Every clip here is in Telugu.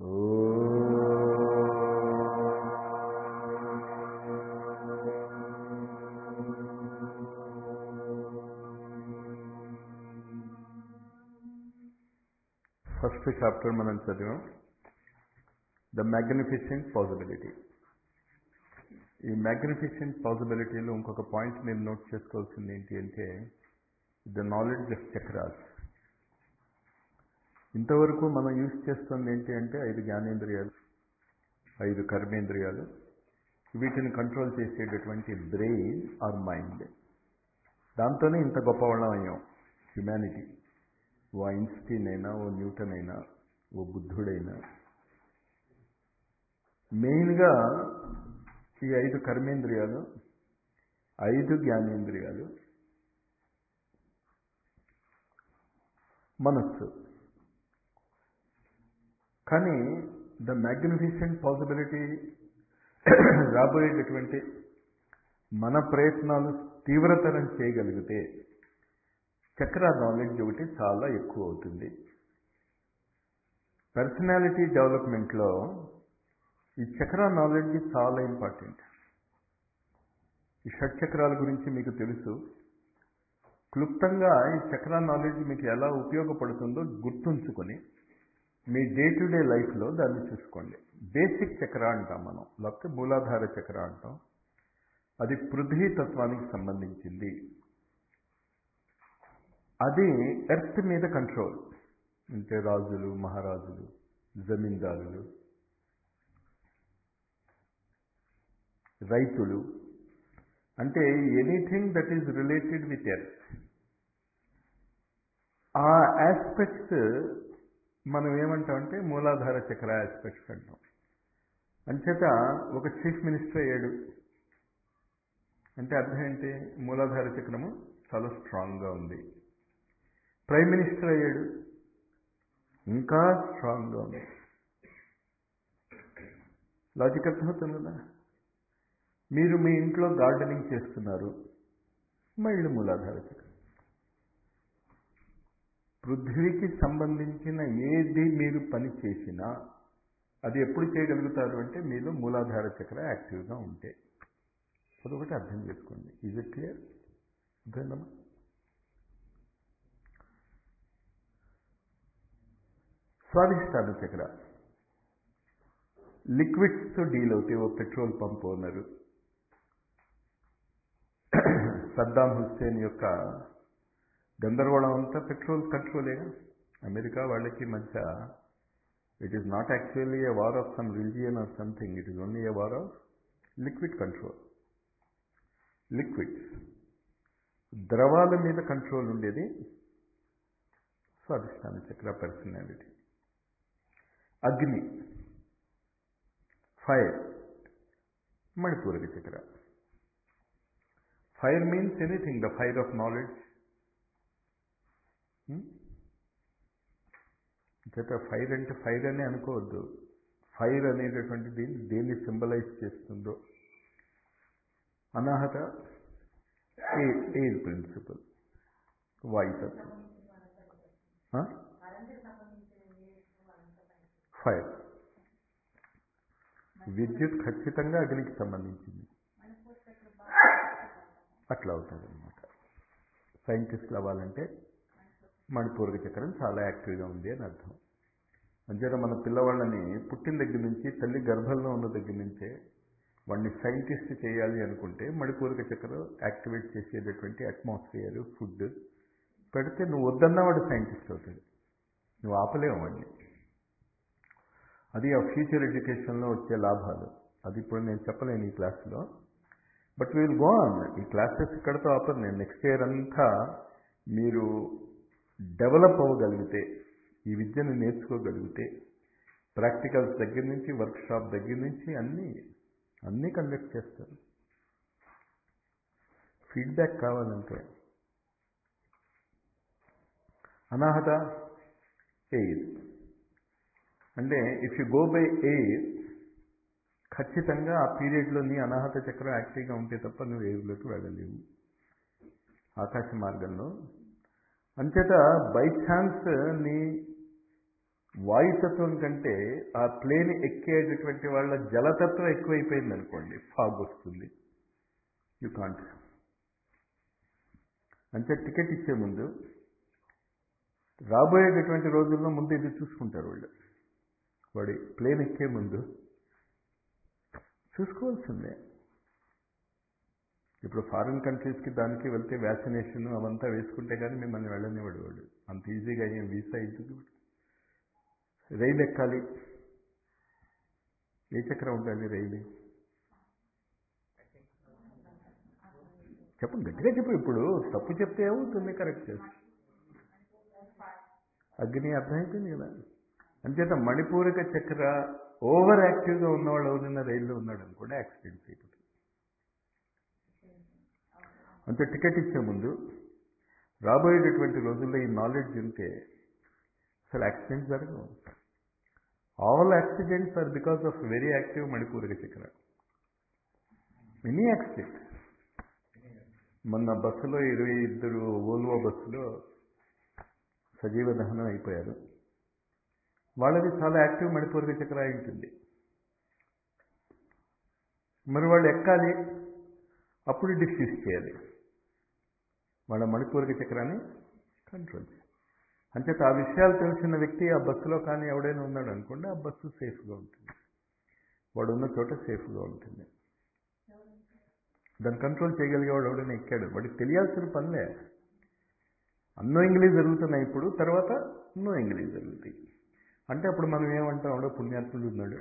ఫస్ట్ చాప్టర్ మనం చదివాం ద మ్యాగ్నిఫిసెంట్ పాసిబిలిటీ ఈ మ్యాగ్నిఫిసెంట్ పాసిబిలిటీలో ఇంకొక పాయింట్ మీరు నోట్ చేసుకోవాల్సింది ఏంటి అంటే ద నాలెడ్జ్ ఆఫ్ చక్రాస్ ఇంతవరకు మనం యూజ్ చేస్తుంది ఏంటి అంటే ఐదు జ్ఞానేంద్రియాలు ఐదు కర్మేంద్రియాలు వీటిని కంట్రోల్ చేసేటటువంటి బ్రెయిన్ ఆర్ మైండ్ దాంతోనే ఇంత గొప్పవాళ్ళం అయ్యాం హ్యుమానిటీ ఓ ఐన్స్టీన్ అయినా ఓ న్యూటన్ అయినా ఓ బుద్ధుడైనా మెయిన్గా ఈ ఐదు కర్మేంద్రియాలు ఐదు జ్ఞానేంద్రియాలు మనస్సు కానీ ద మ్యాగ్నిఫిసెంట్ పాసిబిలిటీ రాబోయేటటువంటి మన ప్రయత్నాలు తీవ్రతరం చేయగలిగితే చక్ర నాలెడ్జ్ ఒకటి చాలా ఎక్కువ అవుతుంది పర్సనాలిటీ డెవలప్మెంట్లో ఈ చక్ర నాలెడ్జ్ చాలా ఇంపార్టెంట్ ఈ షట్ చక్రాల గురించి మీకు తెలుసు క్లుప్తంగా ఈ చక్ర నాలెడ్జ్ మీకు ఎలా ఉపయోగపడుతుందో గుర్తుంచుకొని మీ డే టు డే లైఫ్లో దాన్ని చూసుకోండి బేసిక్ చక్ర అంటాం మనం లేకపోతే మూలాధార చక్ర అంటాం అది పృథ్వీ తత్వానికి సంబంధించింది అది ఎర్త్ మీద కంట్రోల్ అంటే రాజులు మహారాజులు జమీందారులు రైతులు అంటే anything that is related with earth ఆ ఆస్పెక్ట్స్ మనం ఏమంటామంటే మూలాధార చక్ర ఆస్పెక్ట్స్ అంటాం అంచేత ఒక చీఫ్ మినిస్టర్ అయ్యాడు అంటే అర్థం ఏంటి మూలాధార చక్రము చాలా స్ట్రాంగ్గా ఉంది ప్రైమ్ మినిస్టర్ అయ్యాడు ఇంకా స్ట్రాంగ్గా ఉంది లాజిక్ అర్థమవుతుంది కదా మీరు మీ ఇంట్లో గార్డెనింగ్ చేస్తున్నారు మళ్ళీ మూలాధార చక్రం పృథ్వీకి సంబంధించిన ఏది మీరు పని చేసినా అది ఎప్పుడు చేయగలుగుతారు అంటే మీలో మూలాధార చక్ర యాక్టివ్గా ఉంటే అదొకటి అర్థం చేసుకోండి ఈజ్ ఇట్ క్లియర్ అర్థమైందమ్మా స్వాధిష్టాన చక్ర లిక్విడ్స్తో డీల్ అవుతాయి ఓ petrol pump owner Saddam Hussein యొక్క గందరగోళం అంతా పెట్రోల్ కంట్రోలేగా అమెరికా వాళ్ళకి మధ్య it is not actually a war of some religion or something it is only a war of liquid control liquids ద్రవాల మీద కంట్రోల్ ఉండేది స్వాధిష్టాన చక్ర పర్సనాలిటీ అగ్ని ఫైర్ మణిపూరక చక్ర fire means anything the fire of knowledge చేత ఫైర్ అంటే ఫైర్ అనే అనుకోవద్దు ఫైర్ అనేటటువంటి దీన్ని దేన్ని సింబలైజ్ చేస్తుందో అనాహత ఎయిర్ ప్రిన్సిపల్ వాయుతత్వం ఫైర్ విద్యుత్ ఖచ్చితంగా అగ్నికి సంబంధించింది అట్లా అవుతుంది అనమాట సైంటిస్టులు అవ్వాలంటే మణిపూరక చక్రం చాలా యాక్టివ్గా ఉంది అని అర్థం అంచేత మన పిల్లవాళ్ళని పుట్టిన దగ్గర నుంచి తల్లి గర్భంలో ఉన్న దగ్గర నుంచే వాడిని సైంటిస్ట్ చేయాలి అనుకుంటే మణిపూరక చక్రం యాక్టివేట్ చేసేటటువంటి అట్మాస్ఫియర్ ఫుడ్ పెడితే నువ్వు వద్దన్నా వాడు సైంటిస్ట్ అవుతాడు నువ్వు ఆపలేవు వాడిని అది ఆ ఫ్యూచర్ ఎడ్యుకేషన్లో వచ్చే లాభాలు అది ఇప్పుడు నేను చెప్పలేను ఈ క్లాస్లో బట్ విల్ గో ఆన్ ఈ క్లాసెస్ ఇక్కడతో ఆపరు నేను నెక్స్ట్ ఇయర్ అంతా మీరు డెవలప్ అవ్వగలిగితే ఈ విద్యను నేర్చుకోగలిగితే ప్రాక్టికల్స్ దగ్గర నుంచి వర్క్షాప్ దగ్గర నుంచి అన్నీ అన్నీ కండక్ట్ చేస్తారు ఫీడ్బ్యాక్ కావాలంటే అనాహత ఎయిర్ అంటే if you go by air ఖచ్చితంగా ఆ పీరియడ్లో నీ అనాహత చక్రం యాక్టివ్గా ఉంటే తప్ప నువ్వు ఎయిర్లోకి వెళ్ళలేవు ఆకాశ మార్గంలో అంచేత బై ఛాన్స్ నీ వాయుతత్వం కంటే ఆ ప్లేన్ ఎక్కేటటువంటి వాళ్ళ జలతత్వం ఎక్కువైపోయింది అనుకోండి ఫాగ్ వస్తుంది యూ కాంట్ అంటే టికెట్ ఇచ్చే ముందు రాబోయేటటువంటి రోజుల్లో ముందు ఇది చూసుకుంటారు వాళ్ళు వాడి ప్లేన్ ఎక్కే ముందు చూసుకోవాల్సిందే ఇప్పుడు ఫారిన్ కంట్రీస్కి దానికి వెళ్తే వ్యాక్సినేషన్ అవంతా వేసుకుంటే కానీ మిమ్మల్ని వెళ్ళనివాడు వాడు అంత ఈజీగా ఏం వీసా ఇస్తుంది రైలు ఎక్కాలి ఏ చక్రం ఉండాలి రైలు చెప్పండి గట్టిగా చెప్పు ఇప్పుడు తప్పు చెప్తే ఏమవుతుంది కరెక్ట్ చేసి అగ్ని అర్థమైపోయింది కదా అంచేత మణిపూరక చక్ర ఓవర్ యాక్టివ్గా ఉన్నవాళ్ళు ఎవరైనా రైల్లో ఉన్నాడు అనుకోండి యాక్సిడెంట్స్ అయిపోతుంది అంతే టికెట్ ఇచ్చే ముందు రాబోయేటటువంటి రోజుల్లో ఈ నాలెడ్జ్ ఉంటే అసలు యాక్సిడెంట్స్ జరగవు all accidents are because of very active మణిపూరక చక్ర ఎనీ యాక్సిడెంట్ మొన్న బస్సులో ఇరవై ఇద్దరు ఓల్వో బస్సులో సజీవ దహనం అయిపోయారు వాళ్ళది చాలా యాక్టివ్ మణిపూరక చక్ర అయి ఉంటుంది మరి వాళ్ళు ఎక్కాలి అప్పుడు డిస్యూస్ చేయాలి వాళ్ళ మణిపూరక చక్రాన్ని కంట్రోల్ చేయాలి అంచేత ఆ విషయాలు తెలిసిన వ్యక్తి ఆ బస్సులో కానీ ఎవడైనా ఉన్నాడు అనుకోండి ఆ బస్సు సేఫ్గా ఉంటుంది వాడు ఉన్న చోట సేఫ్గా ఉంటుంది దాన్ని కంట్రోల్ చేయగలిగేవాడు ఎవడైనా ఎక్కాడు వాడికి తెలియాల్సిన పనిలే అన్నోయింగ్లీ జరుగుతున్నాయి ఇప్పుడు తర్వాత నోయింగ్లీ జరుగుతాయి అంటే అప్పుడు మనం ఏమంటాం ఎవడో పుణ్యాత్ముడు ఉన్నాడు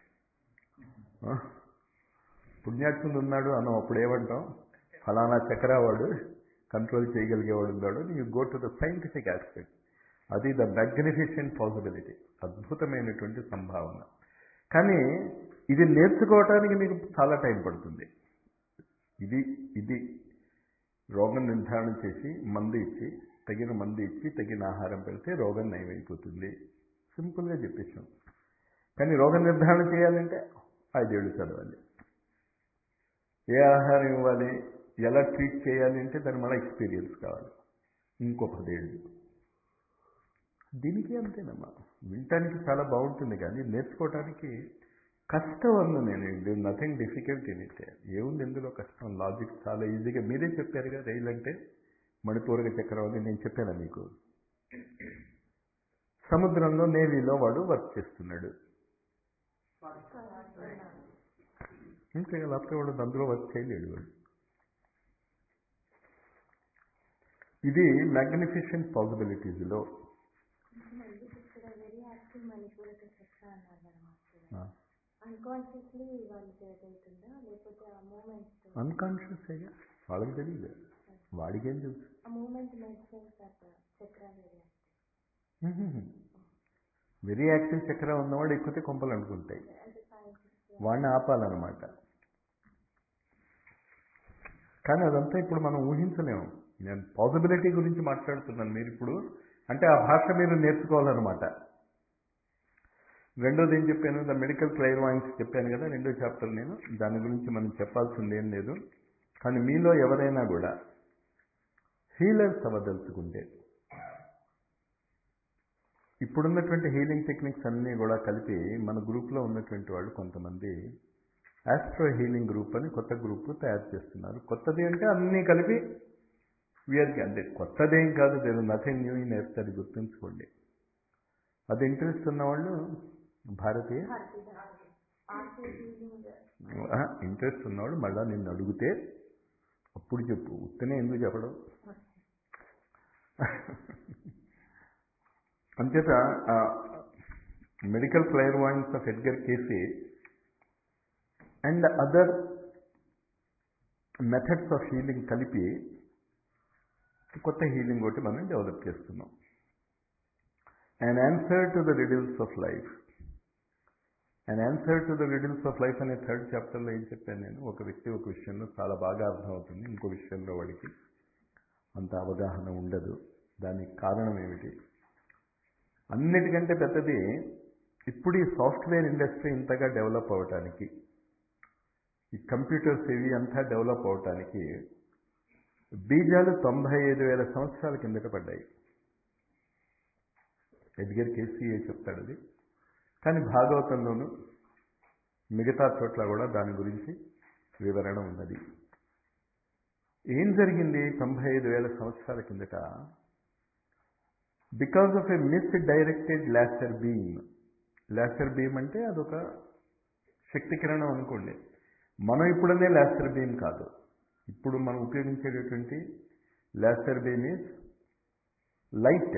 పుణ్యాత్ముడు ఉన్నాడు అనం అప్పుడు ఏమంటాం ఫలానా చక్రవాడు కంట్రోల్ చేయగలిగేవాడు ఉన్నాడు you go to the scientific aspect అది ద మ్యాగ్నిఫిషెంట్ పాసిబిలిటీ అద్భుతమైనటువంటి సంభావన కానీ ఇది నేర్చుకోవటానికి మీకు చాలా టైం పడుతుంది ఇది ఇది రోగం నిర్ధారణ చేసి మందు ఇచ్చి తగిన మందు ఇచ్చి తగిన ఆహారం పెడితే రోగం నయమైపోతుంది సింపుల్గా చెప్పేసాం కానీ రోగ నిర్ధారణ చేయాలంటే ఐదేళ్ళు చదవాలి ఏ ఆహారం ఇవ్వాలి ఎలా ట్రీట్ చేయాలి అంటే దాని మళ్ళీ ఎక్స్పీరియన్స్ కావాలి ఇంకో పదేళ్ళు దీనికి అంతేనమ్మా వినటానికి చాలా బాగుంటుంది కానీ నేర్చుకోవటానికి కష్టం అన్న నేను నథింగ్ డిఫికల్ట్ ఇన్ ఇట్ ఏముంది ఎందులో కష్టం లాజిక్ చాలా ఈజీగా మీరే చెప్పారుగా రైలు అంటే మణిపూరక చక్రం అని నేను చెప్పాను మీకు సముద్రంలో నేవీలో వాడు వర్క్ చేస్తున్నాడు అంతే కదా లేకపోతే వాడు అందులో వర్క్ చేయలేడు వాడు ఇది మ్యాగ్నిఫిషెంట్ పాసిబిలిటీస్లో ఇక్కడ వెరీ యాక్టివ్ మణిపూరక చక్ర అన్నారు కదా మాస్టర్ అన్కాన్షియస్లీ వాళ్ళు అవుతుందా లేకపోతే ఆ మూమెంట్ అన్కాన్షియస్ అయ్యా వాళ్ళకి తెలియదు వాడికేం తెలుసు ఆ మూమెంట్ మెన్షన్ చక్ర వెరీ వెరీ యాక్టివ్ చక్రం ఉన్నవాడు ఎక్కితే కొంపలు అనుకుంటాయి అంటే సైంటిస్ట్ వాడిని ఆపాలన్నమాట కానీ అదంతా ఇప్పుడు మనం ఊహించలేము నేను పాసిబిలిటీ గురించి మాట్లాడుతున్నాను మీరు ఇప్పుడు అంటే ఆ భాష మీరు నేర్చుకోవాలన్నమాట రెండోది ఏం చెప్పాను ద మెడికల్ క్లైర్వాయిన్స్ చెప్పాను కదా రెండో చాప్టర్ నేను దాని గురించి మనం చెప్పాల్సింది ఏం లేదు కానీ మీలో ఎవరైనా కూడా హీలర్స్ అవ్వదలుచుకుంటే ఇప్పుడున్నటువంటి హీలింగ్ టెక్నిక్స్ అన్నీ కూడా కలిపి మన గ్రూప్లో ఉన్నటువంటి వాళ్ళు కొంతమంది ఆస్ట్రో హీలింగ్ గ్రూప్ అని కొత్త గ్రూప్ తయారు చేస్తున్నారు కొత్తది అంటే అన్నీ కలిపి వీఆర్కి అంటే కొత్తదేం కాదు లేదు నథింగ్ న్యూ ఇన్ ఎర్త్ అది గుర్తుంచుకోండి అది ఇంట్రెస్ట్ ఉన్నవాళ్ళు భారతీయ ఇంట్రెస్ట్ ఉన్నవాడు మళ్ళా నిన్ను అడిగితే అప్పుడు చెప్పు ఉత్తనే ఎందుకు చెప్పడం అంచేత medical clairvoyance of Edgar Cayce and other methods of healing కలిపి కొత్త హీలింగ్ ఒకటి మనం డెవలప్ చేస్తున్నాం and answer to the riddles of life and answer to the riddles of life అనే థర్డ్ చాప్టర్లో ఏం చెప్పాను నేను ఒక వ్యక్తి ఒక విషయంలో చాలా బాగా అర్థమవుతుంది ఇంకో విషయంలో వాడికి అంత అవగాహన ఉండదు దానికి కారణం ఏమిటి అన్నిటికంటే పెద్దది ఇప్పుడు ఈ సాఫ్ట్వేర్ ఇండస్ట్రీ ఇంతగా డెవలప్ అవ్వటానికి ఈ కంప్యూటర్స్ ఇవి అంతా డెవలప్ అవటానికి బీజాలు తొంభై ఐదు వేల సంవత్సరాల కిందట పడ్డాయి ఎడ్గర్ కేసీఏ చెప్తాడు అది కానీ భాగవతంలోనూ మిగతా చోట్ల కూడా దాని గురించి వివరణ ఉన్నది ఏం జరిగింది తొంభై ఐదు వేల సంవత్సరాల కిందట because of a misdirected laser beam laser beam అంటే అదొక శక్తి కిరణం అనుకోండి మనం ఇప్పుడనే లాసర్ బీమ్ కాదు ఇప్పుడు మనం ఉపయోగించేటటువంటి laser beam is light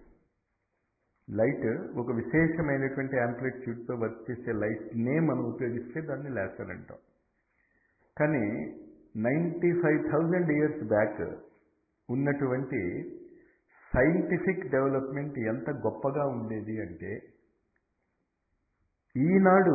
light ఒక విశేషమైనటువంటి యాంప్లిట్యూడ్తో వర్క్ చేసే లైట్నే మనం ఉపయోగిస్తే దాన్ని లాసర్ అంటాం కానీ ninety five thousand years back ఉన్నటువంటి సైంటిఫిక్ డెవలప్మెంట్ ఎంత గొప్పగా ఉండేది అంటే ఈనాడు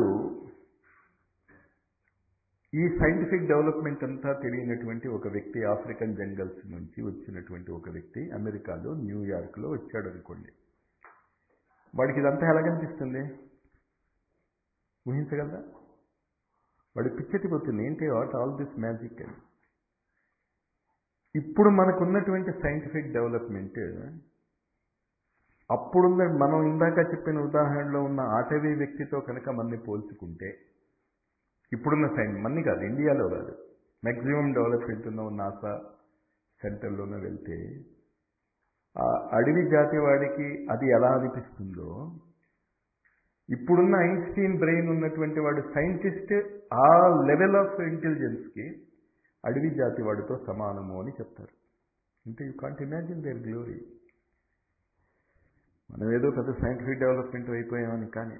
ఈ సైంటిఫిక్ డెవలప్మెంట్ అంతా తెలియనటువంటి ఒక వ్యక్తి ఆఫ్రికన్ జంగల్స్ నుంచి వచ్చినటువంటి ఒక వ్యక్తి అమెరికాలో న్యూయార్క్లో వచ్చాడు అనుకోండి వాడికి ఇదంతా ఎలా కనిపిస్తుంది ఊహించగలరా వాడి పిచ్చెత్తిపోతుంది ఏంటి వాట్ ఆల్ దిస్ మ్యాజిక్ అని ఇప్పుడు మనకున్నటువంటి సైంటిఫిక్ డెవలప్మెంట్ అప్పుడున్న మనం ఇందాక చెప్పిన ఉదాహరణలో ఉన్న ఆటవీ వ్యక్తితో కనుక మన్ని పోల్చుకుంటే ఇప్పుడున్న సైన్స్ మన్ని కాదు ఇండియాలో కాదు మ్యాక్సిమం డెవలప్మెంట్ ఉన్న నాసా సెంటర్లోనే వెళ్తే ఆ అడవి జాతి వాడికి అది ఎలా అనిపిస్తుందో ఇప్పుడున్న ఐన్స్టీన్ బ్రెయిన్ ఉన్నటువంటి వాడు సైంటిస్ట్ ఆ లెవెల్ ఆఫ్ ఇంటెలిజెన్స్కి అడవి జాతి వాడితో సమానము అని చెప్తారు అంటే you can't imagine their glory మనం ఏదో పెద్ద సైంటిఫిక్ డెవలప్మెంట్ అయిపోయామని కానీ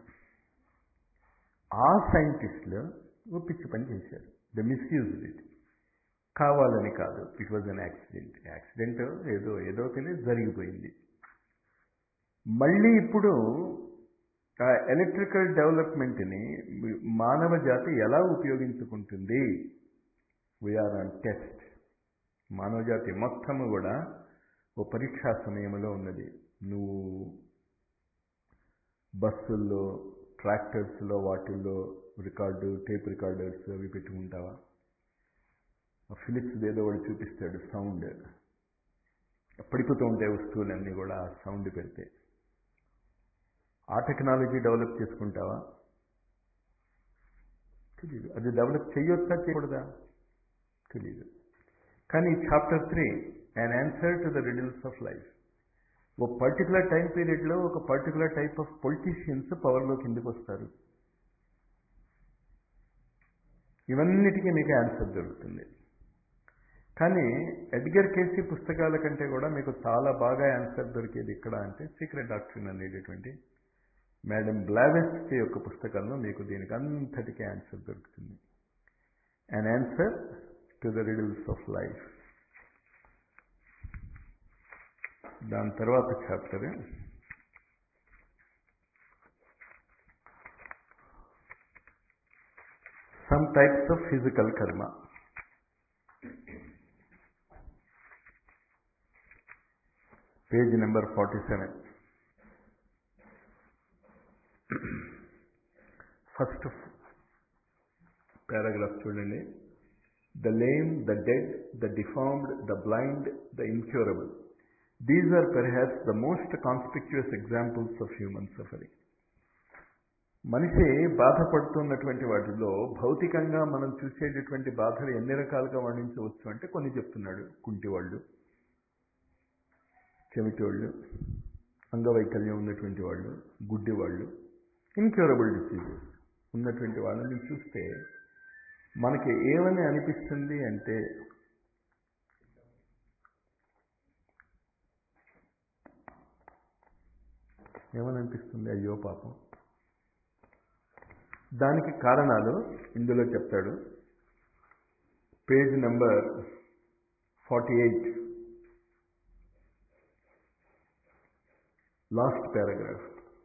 ఆ సైంటిస్టులు ఓ పిచ్చి పని చేశారు ద మిస్యూజ్ ఇట్ కావాలని కాదు it was an accident accident ఏదో ఏదో తెలియదు జరిగిపోయింది మళ్ళీ ఇప్పుడు ఆ ఎలక్ట్రికల్ డెవలప్మెంట్ని మానవ జాతి ఎలా ఉపయోగించుకుంటుంది వీఆర్ ఆన్ టెస్ట్ మానవ జాతి మొత్తము కూడా ఓ పరీక్షా సమయంలో ఉన్నది నువ్వు బస్సుల్లో ట్రాక్టర్స్లో వాటిల్లో రికార్డు టేప్ రికార్డర్స్ అవి పెట్టుకుంటావా ఫిలిప్స్ ఏదో వాడు చూపిస్తాడు సౌండ్ పడిపోతూ ఉంటాయి వస్తువులన్నీ కూడా ఆ సౌండ్ పెడితే ఆ టెక్నాలజీ డెవలప్ చేసుకుంటావా తెలీదు అది డెవలప్ చేయొచ్చా చేయకూడదా తెలీదు కానీ chapter three and answer to the riddles of life ఒక పర్టికులర్ టైం పీరియడ్లో ఒక పర్టికులర్ టైప్ ఆఫ్ పొలిటీషియన్స్ పవర్లో కిందకు వస్తారు ఇవన్నిటికీ మీకు ఆన్సర్ దొరుకుతుంది కానీ ఎడ్గర్ కేసీ పుస్తకాల కంటే కూడా మీకు చాలా బాగా ఆన్సర్ దొరికేది ఇక్కడ అంటే సీక్రెట్ డాక్టరీన్ అనేటటువంటి మేడం బ్లావెస్ట్ యొక్క పుస్తకంలో మీకు దీనికి అంతటికీ ఆన్సర్ దొరుకుతుంది and answer to the riddles of life దాని తర్వాత chapter some types of physical karma page number forty seven first paragraph చూడండి the lame the dead the deformed the blind the incurable these are perhaps the most conspicuous examples of human suffering మనిషి బాధపడుతున్నటువంటి వాటిలో భౌతికంగా మనం చూసేటటువంటి బాధలు ఎన్ని రకాలుగా వర్ణించవచ్చు అంటే కొన్ని చెప్తున్నాడు కుంటివాళ్ళు చెవిటోళ్ళు అంగవైకల్యం ఉన్నటువంటి వాళ్ళు గుడ్డివాళ్ళు ఇన్క్యూరబుల్ డిసీజెస్ ఉన్నటువంటి వాళ్ళని చూస్తే మనకి ఏమని అనిపిస్తుంది అంటే ఏమని అనిపిస్తుంది అయ్యో పాపం దానికి కారణాలు ఇందులో చెప్తాడు page number forty eight last paragraph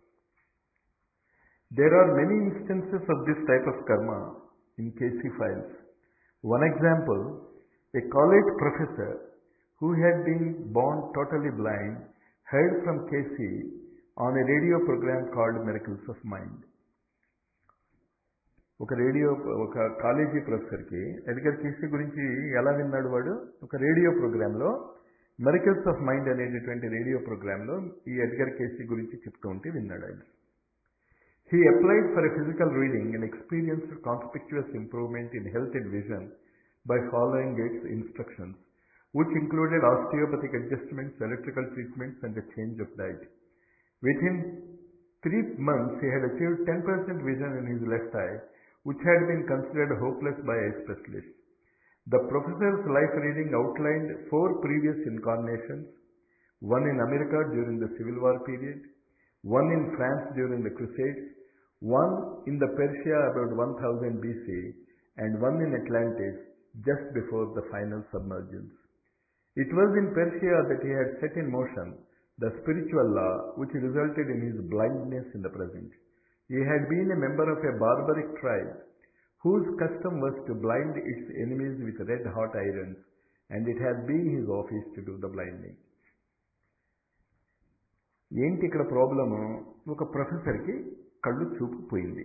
There are many instances of this type of karma in KC files. One example, a college professor who had been born totally blind heard from KC on a radio program called Miracles of Mind. ఒక రేడియో ఒక కాలేజీ ప్రొఫెసర్కి ఎడ్గర్ కేసీ గురించి ఎలా విన్నాడు వాడు ఒక రేడియో ప్రోగ్రాంలో మెరికల్స్ ఆఫ్ మైండ్ అనేటటువంటి రేడియో ప్రోగ్రాంలో ఈ ఎడ్గర్ కేసీ గురించి చెప్తూ ఉంటే విన్నాడు ఆయన he applied for a physical reading and experienced conspicuous improvement in health and vision by following its instructions, which included osteopathic adjustments, electrical treatments, and a change of diet. Within three months, he had achieved 10% vision in his left eye, which had been considered hopeless by eye specialists. The professor's life reading outlined four previous incarnations, one in America during the Civil War period, one in France during the Crusades, one in the Persia about 1000 BC, and one in Atlantis just before the final submergence. It was in Persia that he had set in motion the spiritual law which resulted in his blindness in the present. He had been a member of a barbaric tribe whose custom was to blind its enemies with red hot irons, and it had been his office to do the blinding. ఏంటి ఇక్కడ ప్రాబ్లము ఒక ప్రొఫెసర్కి కళ్ళు చూపు పోయింది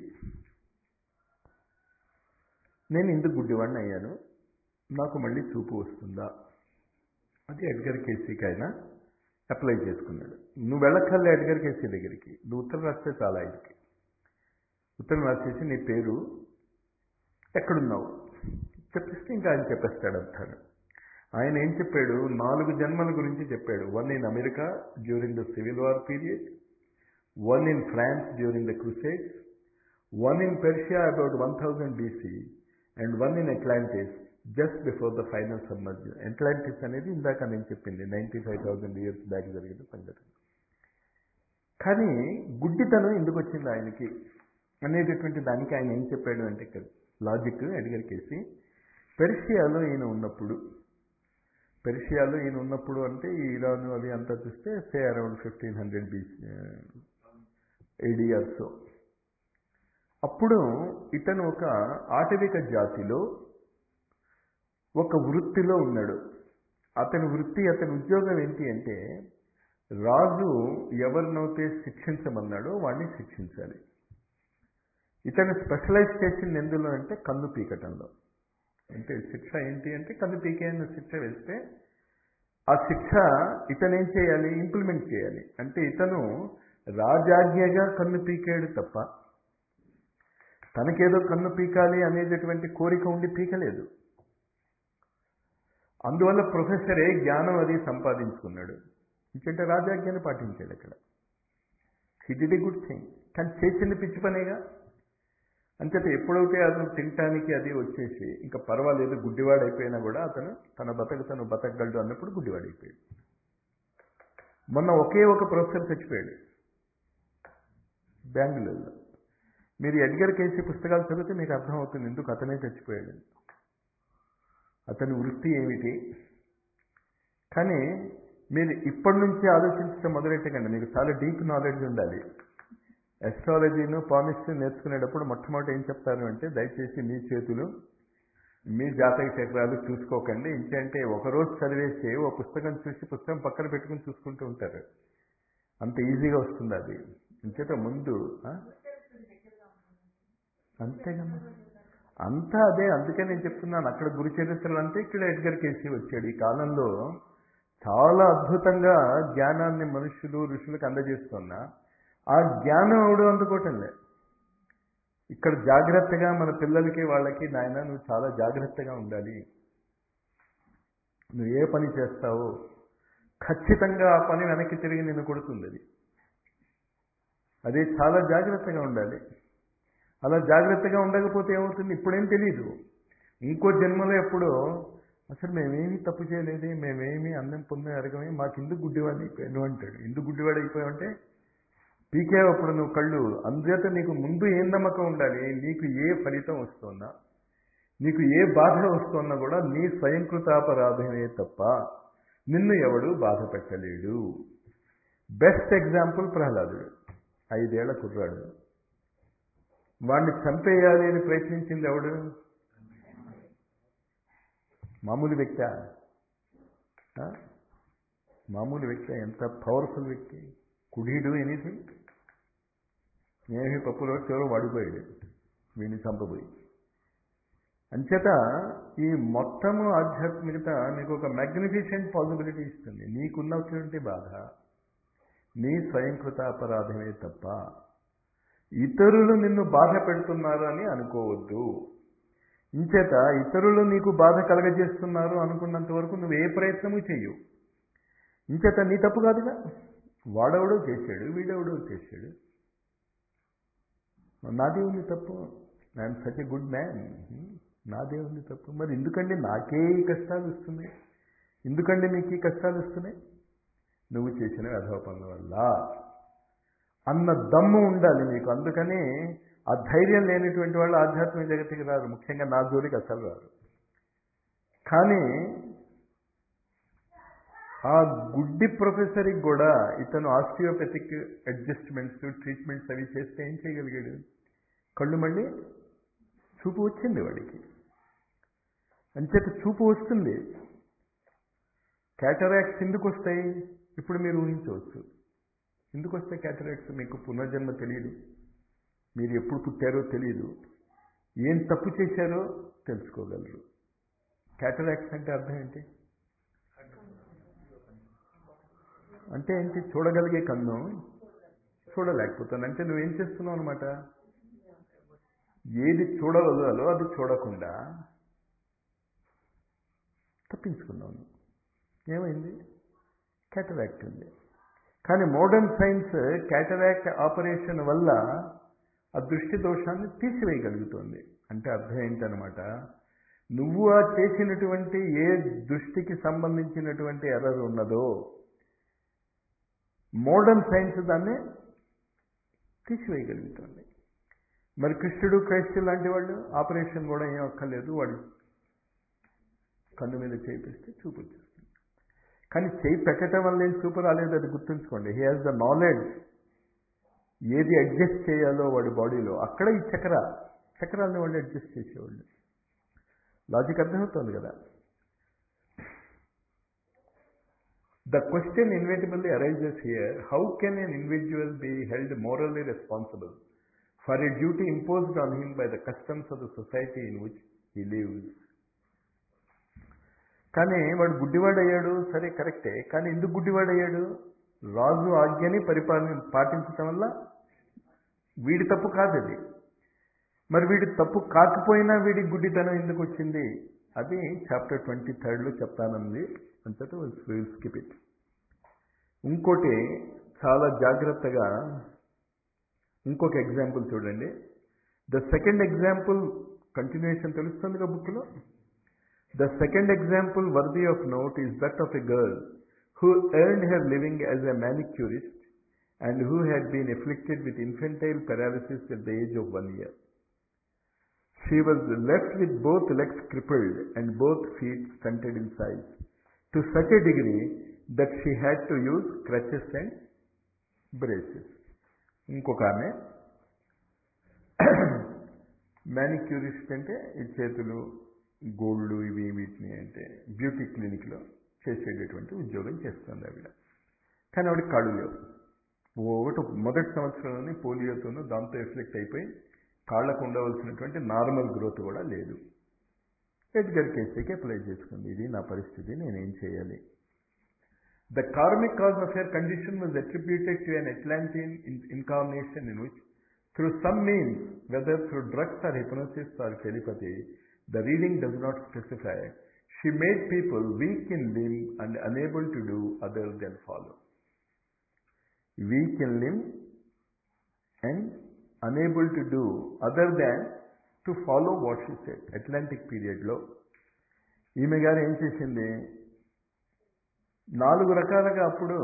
నేను ఇందుకు గుడ్డివాడిని అయ్యాను నాకు మళ్ళీ చూపు వస్తుందా అది ఎడ్గర్ కేసీకి ఆయన అప్లై చేసుకున్నాడు నువ్వు వెళ్ళక్కర్లే ఎడ్గర్ కేసీ దగ్గరికి నువ్వు ఉత్తరం రాస్తే చాలా ఆయనకి ఉత్తరం రాసేసి నీ పేరు ఎక్కడున్నావు చెప్పిస్తే ఇంకా ఆయన చెప్పేస్తాడు అంటాడు ఆయన ఏం చెప్పాడు నాలుగు జన్మల గురించి చెప్పాడు one in America during the civil war period one in France during the crusades one in Persia about one thousand BC and one in Atlantis just before the final submerge Atlantis అనేది ఇందాక నేను చెప్పింది ninety five thousand years back జరిగిన సంఘటన కానీ గుడ్డితనం ఎందుకు వచ్చింది ఆయనకి అనేటటువంటి దానికి ఆయన ఏం చెప్పాడు అంటే ఇక్కడ లాజిక్ అడిగరికేసి పెర్షియాలో ఈయన ఉన్నప్పుడు పెర్షియాలో ఈయన ఉన్నప్పుడు అంటే ఈ ఇరాను అవి అంతా చూస్తే say around fifteen hundred BC ఏడియర్స్ అప్పుడు ఇతను ఒక ఆటవిక జాతిలో ఒక వృత్తిలో ఉన్నాడు అతని వృత్తి అతని ఉద్యోగం ఏంటి అంటే రాజు ఎవరినైతే శిక్షించమన్నాడో వాడిని శిక్షించాలి ఇతను స్పెషలైజ్ చేసింది ఎందులో అంటే కన్ను పీకటంలో అంటే శిక్ష ఏంటి అంటే కన్ను పీకే అన్న శిక్ష వేస్తే ఆ శిక్ష ఇతను ఏం చేయాలి ఇంప్లిమెంట్ చేయాలి అంటే ఇతను రాజాజ్ఞగా కన్ను పీకాడు తప్ప తనకేదో కన్ను పీకాలి అనేటటువంటి కోరిక ఉండి పీకలేదు అందువల్ల ప్రొఫెసరే జ్ఞానం అది సంపాదించుకున్నాడు ఇంకంటే రాజాజ్ఞను పాటించాడు అక్కడ హిట్ ఏ గుడ్ థింగ్ కానీ చేసింది పిచ్చి పనేగా అంచేత ఎప్పుడైతే అతను తినటానికి అది వచ్చేసి ఇంకా పర్వాలేదు గుడ్డివాడైపోయినా కూడా అతను తన బతకు తను బతకగలడు అన్నప్పుడు గుడ్డివాడైపోయాడు మొన్న ఒకే ఒక ప్రొఫెసర్ చచ్చిపోయాడు బెంగళూరులో మీరు ఎడ్గర్ కేసీ పుస్తకాలు చదివితే మీకు అర్థమవుతుంది ఎందుకు అతనే చచ్చిపోయాడు అతని వృత్తి ఏమిటి కానీ మీరు ఇప్పటి నుంచి ఆలోచించడం మొదలెట్టకండి మీకు చాలా డీప్ నాలెడ్జ్ ఉండాలి ఎస్ట్రాలజీను పామిస్ట్రీ నేర్చుకునేటప్పుడు మొట్టమొదటి ఏం చెప్తారు అంటే దయచేసి మీ చేతులు మీ జాతక చక్రాలు చూసుకోకండి ఇంకంటే ఒకరోజు చదివేసి ఓ పుస్తకం చూసి పుస్తకం పక్కన పెట్టుకుని చూసుకుంటూ ఉంటారు అంత ఈజీగా వస్తుంది అది ఇంచేత ముందు అంతేగమ్మా అంతా అదే అందుకే నేను చెప్తున్నాను అక్కడ గురు చరిత్రలు అంతే ఇక్కడ ఎడ్గర్ కేసీ వచ్చాడు ఈ కాలంలో చాలా అద్భుతంగా జ్ఞానాన్ని మనుషులు ఋషులకు అందజేస్తున్నా ఆ జ్ఞానం ఎవడు అందుకోవటంలే ఇక్కడ జాగ్రత్తగా మన పిల్లలకి వాళ్ళకి నాయన నువ్వు చాలా జాగ్రత్తగా ఉండాలి నువ్వు ఏ పని చేస్తావో ఖచ్చితంగా ఆ పని వెనక్కి తిరిగి నిన్ను కొడుతుంది అది అది చాలా జాగ్రత్తగా ఉండాలి అలా జాగ్రత్తగా ఉండకపోతే ఏమవుతుంది ఇప్పుడేం తెలియదు ఇంకో జన్మలో ఎప్పుడో అసలు మేమేమీ తప్పు చేయలేదు మేమేమి అన్నం పొందే అరగమే మాకు ఇందుకు గుడ్డివాడు అయిపోయాను అంటాడు ఇందుకు గుడ్డివాడు అయిపోయావంటే పీకే అప్పుడు నువ్వు కళ్ళు అందుచేత నీకు ముందు ఏం నమ్మకం ఉండాలి నీకు ఏ ఫలితం వస్తున్నా నీకు ఏ బాధ వస్తున్నా కూడా నీ స్వయంకృతాపరాధమే తప్ప నిన్ను ఎవడు బాధ పెట్టలేడు బెస్ట్ ఎగ్జాంపుల్ ప్రహ్లాదుడు ఐదేళ్ల కుర్రాడు వాడిని చంపేయాలి అని ప్రయత్నించింది ఎవడు మామూలు వ్యక్తి మామూలు వ్యక్తి ఎంత పవర్ఫుల్ వ్యక్తి కుడీడు ఎనీథింగ్ ఏమి పప్పులో చివర వాడిపోయాడు వీడిని చంపబోయి అంచేత ఈ మొత్తము ఆధ్యాత్మికత నీకు ఒక మ్యాగ్నిఫిషెంట్ పాసిబిలిటీ ఇస్తుంది నీకున్నటువంటి బాధ నీ స్వయంకృత అపరాధమే తప్ప ఇతరులు నిన్ను బాధ పెడుతున్నారు అని అనుకోవద్దు ఇంచేత ఇతరులు నీకు బాధ కలగజేస్తున్నారు అనుకున్నంత వరకు నువ్వు ఏ ప్రయత్నము చెయ్యు ఇంచేత నీ తప్పు కాదుగా వాడెవడో చేశాడు వీడెవడో చేశాడు నాదే ఉంది తప్పు I'm such a good man నాదే ఉంది తప్పు మరి ఎందుకండి నాకే ఈ కష్టాలు వస్తున్నాయి ఎందుకండి మీకు ఈ కష్టాలు వస్తున్నాయి నువ్వు చేసిన అధవ పనుల వల్ల అన్న దమ్ము ఉండాలి మీకు అందుకని ఆ ధైర్యం లేనటువంటి వాళ్ళు ఆధ్యాత్మిక జగత్తుకి రారు ముఖ్యంగా నా జోలికి అసలు రారు కానీ ఆ గుడ్డి ప్రొఫెసర్కి కూడా ఇతను ఆస్టియోపతిక్ అడ్జస్ట్మెంట్స్ ట్రీట్మెంట్స్ అవి చేస్తే ఏం చేయగలిగాడు కళ్ళు మళ్ళీ చూపు వచ్చింది వాడికి అంచేత చూపు వస్తుంది క్యాటరాక్ట్స్ ఎందుకు వస్తాయి ఇప్పుడు మీరు ఊహించవచ్చు ఎందుకు వస్తాయి క్యాటరాక్ట్స్ మీకు పునర్జన్మ తెలియదు మీరు ఎప్పుడు పుట్టారో తెలియదు ఏం తప్పు చేశారో తెలుసుకోగలరు క్యాటరాక్ట్స్ అంటే అర్థం ఏంటి అంటే ఏంటి చూడగలిగే కన్ను చూడలేకపోతాను అంటే నువ్వేం చేస్తున్నావు అనమాట ఏది చూడవదాలో అది చూడకుండా తప్పించుకున్నాను ఏమైంది క్యాటరాక్ట్ ఉంది కానీ మోడర్న్ సైన్స్ క్యాటరాక్ట్ ఆపరేషన్ వల్ల ఆ దృష్టి దోషాన్ని తీసివేయగలుగుతుంది అంటే అర్థం ఏంటనమాట నువ్వు ఆ చేసినటువంటి ఏ దృష్టికి సంబంధించినటువంటి ఎర్రర్ ఉన్నదో మోడర్న్ సైన్స్ దాన్ని తీసివేయగలుగుతుంది మరి కృష్ణుడు క్రైస్తవు లాంటి వాళ్ళు ఆపరేషన్ కూడా ఏం అక్కర్లేదు వాడు కన్ను మీద చేపిస్తే చూపు వచ్చేస్తుంది కానీ చేయి పెట్టడం వల్ల ఏం చూపు రాలేదు అది గుర్తుంచుకోండి హీ హాజ్ ద నాలెడ్జ్ ఏది అడ్జస్ట్ చేయాలో వాడి బాడీలో అక్కడ ఈ చక్ర చక్రాలని వాళ్ళు అడ్జస్ట్ చేసేవాళ్ళు లాజిక్ అర్థమవుతుంది కదా The question inevitably arises here how can an individual be held morally responsible for a duty imposed on him by the customs of the society in which he lives? కానీ వాడు గుడ్డివాడయ్యాడు సరే కరెక్టే కానీ ఎందుకు గుడ్డివాడయ్యాడు రాజు ఆజ్ఞని పరిపాలన పాటించటం వల్ల వీడి తప్పు కాదు అది మరి వీడి తప్పు కాకపోయినా వీడి గుడ్డితనం ఎందుకు వచ్చింది అది చాప్టర్ ట్వంటీ థర్డ్లో చెప్తానంది అంతటా విల్ స్కిప్ ఇట్ ఇంకోటి చాలా జాగ్రత్తగా ఇంకొక ఎగ్జాంపుల్ చూడండి ద సెకండ్ ఎగ్జాంపుల్ కంటిన్యూషన్ తెలుస్తుందిగా బుక్లో the second example worthy of note is that of a girl who earned her living as a manicurist and who had been afflicted with infantile paralysis at the age of one year. She was left with both legs crippled and both feet stunted in size to such a degree that she had to use crutches and braces. ఇంకొక ఆమె మ్యానిక్యూరిస్ట్ అంటే ఈ చేతులు గోళ్ళు ఇవి వీటిని అంటే బ్యూటీ క్లినిక్లో చేసేటటువంటి ఉద్యోగం చేస్తుంది ఆవిడ కానీ ఆవిడ కాళ్ళు లేవు ఒకటి మొదటి సంవత్సరంలోనే పోలియోతోనూ దాంతో ఎఫెక్ట్ అయిపోయి కాళ్ళకు ఉండవలసినటువంటి నార్మల్ గ్రోత్ కూడా లేదు ఎడ్గర్ కేసీకి అప్లై చేసుకుంది ఇది నా పరిస్థితి నేనేం చేయాలి the karmic cause of your condition was attributed to an Atlantean incarnation in which through some means whether through drugs or hypnosis or telepathy the reading does not specify She made people weak in limb and unable to do other than follow. Weak in limb and unable to do other than to follow what she said. Atlantic period లో ఈమె గారు ఏం చేసింది నాలుగు రకాలుగా అప్పుడు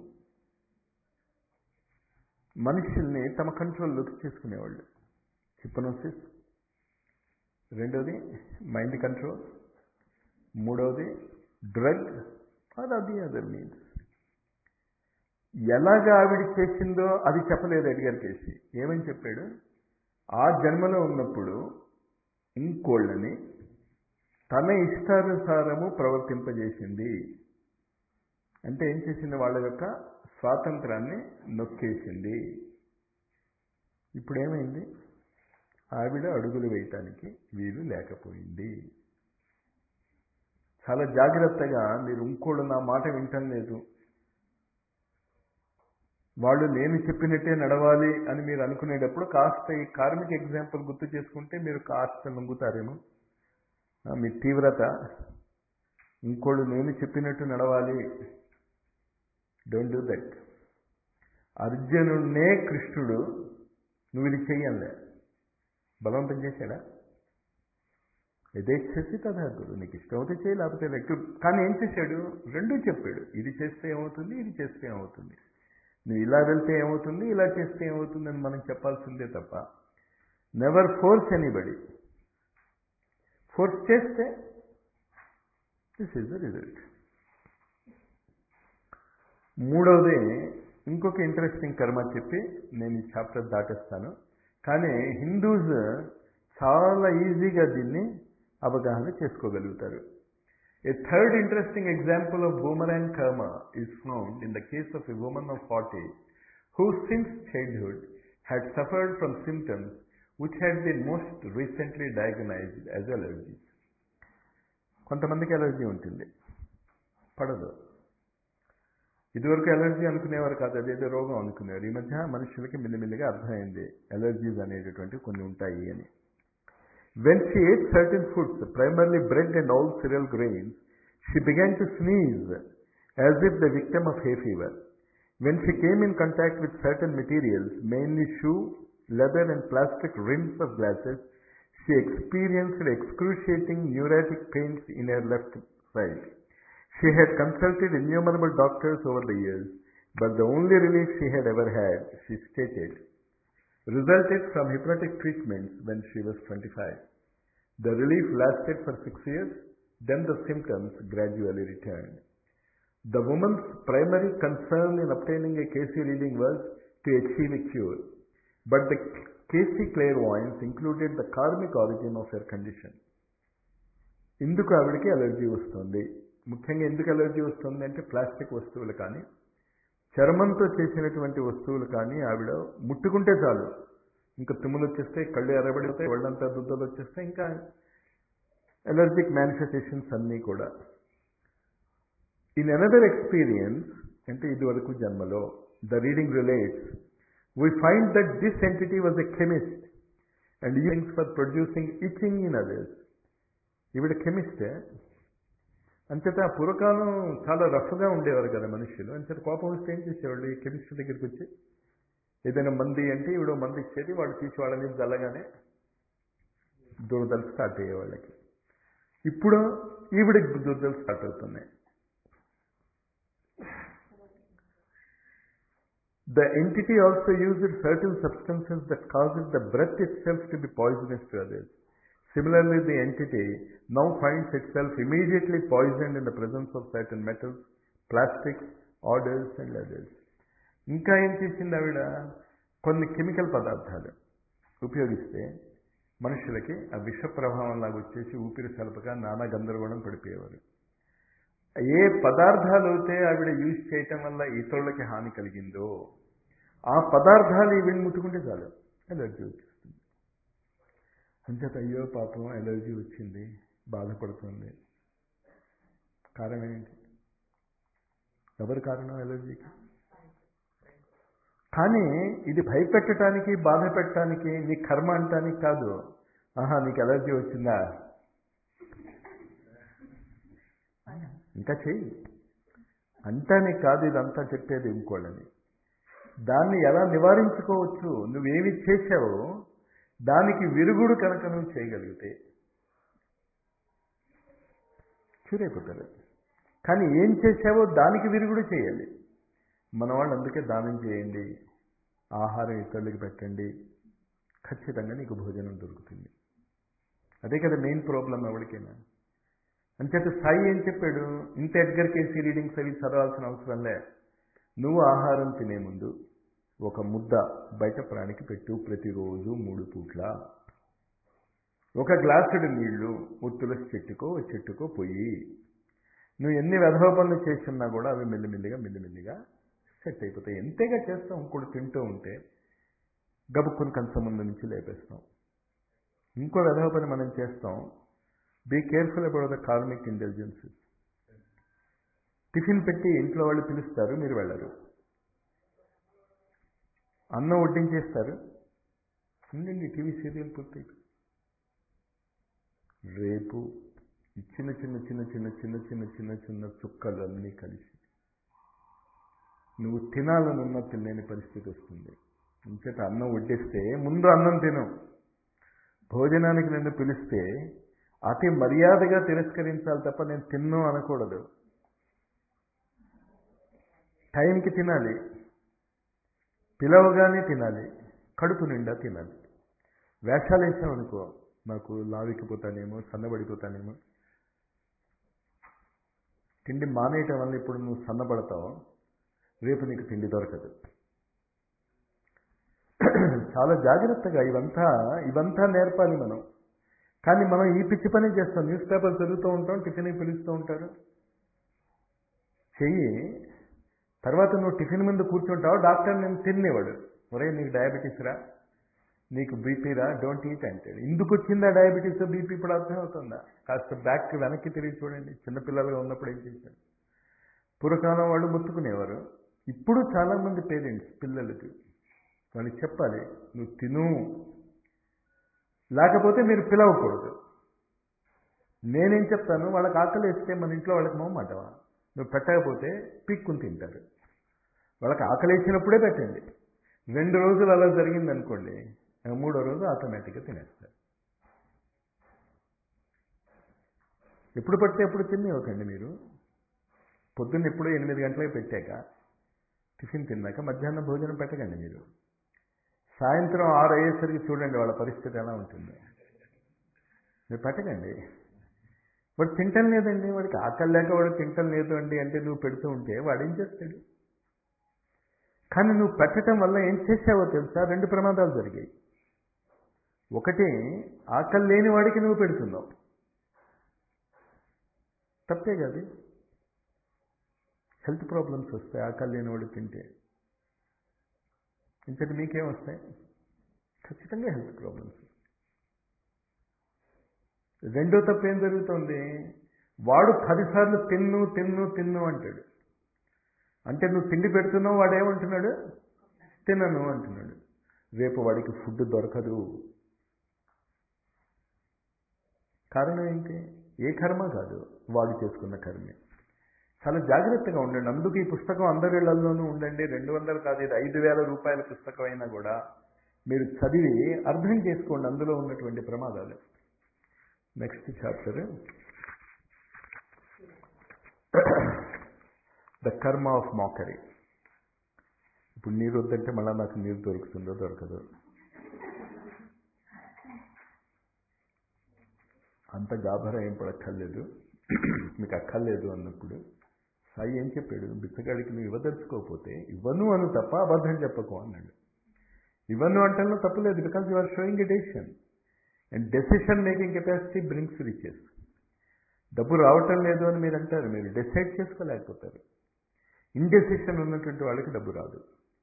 మనుషుల్ని తమ కంట్రోల్లోకి చేసుకునేవాళ్ళు హిప్నోసిస్ రెండోది మైండ్ కంట్రోల్ మూడవది డ్రగ్ ఆర్ అది అదర్ మీన్స్ ఎలాగ ఆవిడ చేసిందో అది చెప్పలేదు ఎడ్గర్ కేసి ఏమని చెప్పాడు ఆ జన్మలో ఉన్నప్పుడు ఇంకోళ్ళని తన ఇష్టానుసారము ప్రవర్తింపజేసింది అంటే ఏం చేసింది వాళ్ళ యొక్క స్వాతంత్రాన్ని నొక్కేసింది ఇప్పుడు ఏమైంది ఆవిడ అడుగులు వేయటానికి వీలు లేకపోయింది చాలా జాగ్రత్తగా మీరు ఇంకోళ్ళు నా మాట వింటం లేదు వాళ్ళు నేను చెప్పినట్టే నడవాలి అని మీరు అనుకునేటప్పుడు కాస్త ఈ కార్మిక ఎగ్జాంపుల్ గుర్తు చేసుకుంటే మీరు కాస్త లొంగుతారేమో ఆ, మీ తీవ్రత ఇంకోళ్ళు నేను చెప్పినట్టు నడవాలి డోంట్ డూ దట్ అర్జునుడినే కృష్ణుడు నువ్వు ఇది చెయ్యాలే బలవంతం చేశాడా యథేచ్ఛసి తదాగురు నీకు ఇష్టమైతే చేయి లేకపోతే లెక్క కానీ ఏం చేశాడు రెండూ చెప్పాడు ఇది చేస్తే ఏమవుతుంది ఇది చేస్తే ఏమవుతుంది నువ్వు ఇలా వెళ్తే ఏమవుతుంది ఇలా చేస్తే ఏమవుతుంది అని మనం చెప్పాల్సిందే తప్ప నెవర్ ఫోర్స్ ఎనీబడి ఫోర్స్ చేస్తే దిస్ ఈజ్ ద రిజల్ట్ మూడవది ఇంకొక ఇంట్రెస్టింగ్ కర్మ చెప్పి నేను ఈ చాప్టర్ దాటేస్తాను కానీ హిందూస్ చాలా ఈజీగా దీన్ని అవగాహన చేసుకోగలుగుతారు A third interesting example of boomerang karma is found in the case of a woman of 40 who since childhood had suffered from symptoms which had been most recently diagnosed as allergies. కొంతమందికి ఎలర్జీ ఉంటుంది పడదు ఇదివరకు ఎలర్జీ అనుకునేవారు కాదు అదేదో రోగం అనుకునేవారు ఈ మధ్య మనుషులకి మెల్లిమెల్లిగా అర్థమైంది ఎలర్జీస్ అనేటటువంటి కొన్ని ఉంటాయి అని When she ate certain foods, primarily bread and all cereal grains, she began to sneeze as if the victim of hay fever. When she came in contact with certain materials, mainly shoe, leather and plastic rims of glasses, she experienced excruciating neurotic pains in her left side. She had consulted innumerable doctors over the years, but the only relief she had ever had, she stated, resulted from hypnotic treatments when she was 25. The relief lasted for six years, then the symptoms gradually returned. The woman's primary concern in obtaining a KC reading was to achieve a cure, but the KC clairvoyance included the karmic origin of her condition. ఎందుకు ఆవిడకి అలర్జీ వస్తుంది ముఖ్యంగా ఎందుకు అలర్జీ వస్తుంది అంటే ప్లాస్టిక్ వస్తువులు కానీ చర్మంతో చేసినటువంటి వస్తువులు కానీ ఆవిడ ముట్టుకుంటే చాలు ఇంకా తుమ్ములు వచ్చేస్తాయి కళ్ళు ఎర్రబడిపోతాయి ఒళ్ళంతా దుద్దలు వచ్చేస్తాయి ఇంకా ఎలర్జిక్ మేనిఫెస్టేషన్స్ అన్నీ కూడా ఇన్ అనదర్ ఎక్స్పీరియన్స్ అంటే ఇది వరకు జన్మలో the reading relates we find that this entity was a chemist and usings for producing itching in others ఈవిడ కెమిస్టే అంచేత ఆ పూర్వకాలం చాలా రఫ్గా ఉండేవారు కదా మనుషులు అంచేత కోపం వస్తే ఏం చేసేవాళ్ళు ఈ కెమిస్ట్ దగ్గరికి వచ్చి ఏదైనా మంది అంటే ఈవిడ మంది ఇచ్చేది వాడు తీసి వాళ్ళ మీద చల్లగానే దురదలు స్టార్ట్ అయ్యే వాళ్ళకి ఇప్పుడు ఈవిడ దురదలు స్టార్ట్ అవుతున్నాయి The entity also used certain substances that causes the breath itself to be poisonous to others. Similarly, the entity now finds itself immediately poisoned in the presence of certain metals, plastics, odors and leathers. ఇంకా ఏం చేసింది ఆవిడ కొన్ని కెమికల్ పదార్థాలు ఉపయోగిస్తే మనుషులకి ఆ విష ప్రభావం లాగా వచ్చేసి ఊపిరి సలపగా నానా గందరగోళం పడిపోయేవారు ఏ పదార్థాలు అయితే ఆవిడ యూజ్ చేయటం వల్ల ఇతరులకి హాని కలిగిందో ఆ పదార్థాలు ఈవిడ ముట్టుకుంటే చాలు ఎలర్జీ వచ్చేస్తుంది అంచేత అయ్యో పాపం ఎలర్జీ వచ్చింది బాధపడుతుంది కారణం ఏంటి ఎవరు కారణం ఎలర్జీకి కానీ ఇది భయపెట్టడానికి బాధ పెట్టడానికి నీ కర్మ అంటానికి కాదు ఆహా నీకు ఎలర్జీ వచ్చిందా ఇంకా చెయ్యి అంటానే కాదు ఇదంతా చెప్పేది ఇంకోళ్ళని దాన్ని ఎలా నివారించుకోవచ్చు నువ్వేమి చేసావో దానికి విరుగుడు కనుక నువ్వు చేయగలిగితే చూరైపోతారు కానీ ఏం చేసావో దానికి విరుగుడు చేయాలి మన వాళ్ళు అందుకే దానం చేయండి ఆహారం ఇతరులకి పెట్టండి ఖచ్చితంగా నీకు భోజనం దొరుకుతుంది అదే కదా మెయిన్ ప్రాబ్లం ఎవరికైనా అంచేత సాయి ఏం చెప్పాడు ఇంత ఎడ్గర్ కేసీ రీడింగ్స్ అవి చదవాల్సిన అవసరం లే నువ్వు ఆహారం తినే ముందు ఒక ముద్ద బయట ప్రాణికి పెట్టు ప్రతిరోజు మూడు పూట్ల ఒక గ్లాసుడు నీళ్లు ఓ తులసి చెట్టుకో ఓ చెట్టుకో పొయ్యి నువ్వు ఎన్ని వెధవ పనులు చేస్తున్నా కూడా అవి మెల్లిమెల్లిగా మెల్లిమెల్లిగా సెట్ అయిపోతాయి ఎంతేగా చేస్తాం ఇంకోటి తింటూ ఉంటే గబుక్కుని కంచం ముందు నుంచి లేపేస్తాం ఇంకో విధవ పని మనం చేస్తాం be careful about the karmic intelligences tiffin పెట్టి ఇంట్లో వాళ్ళు పిలుస్తారు మీరు వెళ్ళరు అన్నం వడ్డించేస్తారు ఉండండి టీవీ సీరియల్ పూర్తి రేపు ఈ చిన్న చిన్న చిన్న చిన్న చిన్న చిన్న చిన్న చిన్న చుక్కలు అన్నీ కలిసి నువ్వు తినాలనున్నా తినలేని పరిస్థితి వస్తుంది ఇంచేత అన్నం వడ్డిస్తే ముందు అన్నం తిను భోజనానికి నిన్ను పిలిస్తే అతి మర్యాదగా తిరస్కరించాలి తప్ప నేను తిన్ను అనకూడదు టైంకి తినాలి పిలవగానే తినాలి కడుపు నిండా తినాలి వేషాలు వేసామనుకో నాకు లావికిపోతానేమో సన్నబడిపోతానేమో తిండి మానేయటం వల్ల ఇప్పుడు నువ్వు సన్నబడతావు రేపు నీకు తిండి దొరకదు చాలా జాగ్రత్తగా ఇవంతా ఇవంతా నేర్పాలి మనం కానీ మనం ఈ పిచ్చి పని చేస్తాం న్యూస్ పేపర్ చదువుతూ ఉంటాం టిఫిన్కి పిలుస్తూ ఉంటారు చెయ్యి తర్వాత నువ్వు టిఫిన్ ముందు కూర్చుంటావు డాక్టర్ నేను తినేవాడు ఒరే నీకు డయాబెటీస్ రా నీకు బీపీ రా డోంట్ ఈట్ అంటాడు ఎందుకు వచ్చిందా డయాబెటీస్ బీపీ ఇప్పుడు అర్థమవుతుందా కాస్త బ్యాక్ వెనక్కి తిరిగి చూడండి చిన్నపిల్లలుగా ఉన్నప్పుడు ఏం చేశాడు పూర్వకాలం వాళ్ళు ముత్తుకునేవారు ఇప్పుడు చాలామంది పేరెంట్స్ పిల్లలకి వాళ్ళకి చెప్పాలి నువ్వు తిను లేకపోతే మీరు పిలవకూడదు నేనేం చెప్తాను వాళ్ళకి ఆకలి వేస్తే మన ఇంట్లో వాళ్ళకి మొహమాటవా నువ్వు పెట్టకపోతే పిక్కుని తింటారు వాళ్ళకి ఆకలి వేసినప్పుడే పెట్టండి రెండు రోజులు అలా జరిగింది అనుకోండి మూడో రోజు ఆటోమేటిక్గా తినేస్తారు ఎప్పుడు పడితే ఎప్పుడు తిని ఇవ్వకండి మీరు పొద్దున్న ఎప్పుడో ఎనిమిది గంటలకు పెట్టాక టిఫిన్ తిన్నాక మధ్యాహ్నం భోజనం పెట్టకండి మీరు సాయంత్రం ఆరు అయ్యేసరికి చూడండి వాళ్ళ పరిస్థితి ఎలా ఉంటుంది మీరు పెట్టకండి వాడు తింటం లేదండి వాడికి ఆకలి లేక వాడు తింటం లేదు అండి అంటే నువ్వు పెడుతూ ఉంటే వాడు ఏం చేస్తాడు కానీ నువ్వు పెట్టడం వల్ల ఏం చేసావో తెలుసా రెండు ప్రమాదాలు జరిగాయి ఒకటి ఆకలి లేని వాడికి నువ్వు పెడుతున్నావు తప్పే కాదు హెల్త్ ప్రాబ్లమ్స్ వస్తాయి ఆకలి లేని వాడు తింటే ఇంతటి మీకేం వస్తాయి ఖచ్చితంగా హెల్త్ ప్రాబ్లమ్స్ రెండో తప్పు ఏం జరుగుతుంది వాడు పదిసార్లు తిన్ను తిన్ను తిన్ను అంటాడు అంటే నువ్వు తిండి పెడుతున్నావు వాడు ఏమంటున్నాడు తినను అంటున్నాడు రేపు వాడికి ఫుడ్ దొరకదు కారణం ఏంటి ఏ కర్మ కాదు వాడు చేసుకున్న కర్మే చాలా జాగ్రత్తగా ఉండండి అందుకు ఈ పుస్తకం అందరిళ్లలోనూ ఉండండి రెండు వందలు కాదు ఇది ఐదు వేల రూపాయల పుస్తకం అయినా కూడా మీరు చదివి అర్థం చేసుకోండి అందులో ఉన్నటువంటి ప్రమాదాలు next chapter the karma of mockery ఇప్పుడు నీరు వద్దంటే మళ్ళీ నాకు నీరు దొరుకుతుందో దొరకదు అంత గాభరా ఏం పడక్కర్లేదు మీకు అక్కర్లేదు అన్నప్పుడు సాయి ఏం చెప్పాడు బిచ్చగాడికి నువ్వు ఇవ్వదలుచుకోకపోతే ఇవ్వను అను తప్ప అబద్ధం చెప్పకు అన్నాడు ఇవ్వను అంటే తప్పలేదు because you are showing a decision and decision making capacity brings riches డబ్బు రావటం లేదు అని మీరు అంటారు మీరు డిసైడ్ చేసుకోలేకపోతారు ఇండెసిషన్ ఉన్నటువంటి వాళ్ళకి డబ్బు రాదు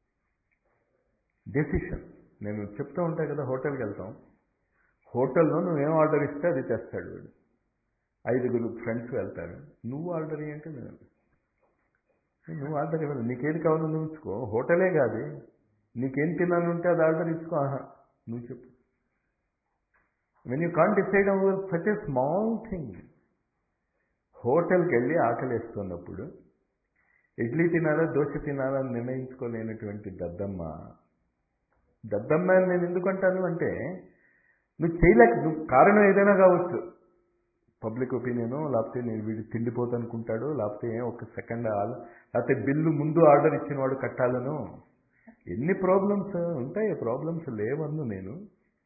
డెసిషన్ నేను చెప్తూ ఉంటాను కదా హోటల్కి వెళ్తాం హోటల్లో నువ్వేం ఆర్డర్ ఇస్తే అది తెస్తాడు వాడు ఐదుగురు ఫ్రెండ్స్ వెళ్తారు నువ్వు ఆర్డర్ అంటే నేను నువ్వు ఆర్డర్ ఇవ్వాలి నీకేది కావాలో నువ్వు ఇచ్చుకో హోటలే కాదు నీకేం తినాలంటే అది ఆర్డర్ ఇచ్చుకో ఆహా నువ్వు చెప్పు when you can't decide our such a small thing హోటల్కి వెళ్ళి ఆకలిస్తున్నప్పుడు ఇడ్లీ తినాలా దోశ తినాలా అని నిర్ణయించుకోలేనటువంటి దద్దమ్మ దద్దమ్మ అని నేను ఎందుకు అంటాను అంటే నువ్వు చేయలేక నువ్వు కారణం ఏదైనా కావచ్చు పబ్లిక్ ఒపీనియను లేకపోతే నేను వీడు తిండిపోతా అనుకుంటాడు లేకపోతే ఒక సెకండ్ ఆల్ లేకపోతే బిల్లు ముందు ఆర్డర్ ఇచ్చిన వాడు కట్టాలను ఎన్ని ప్రాబ్లమ్స్ ఉంటాయి ప్రాబ్లమ్స్ లేవన్ను నేను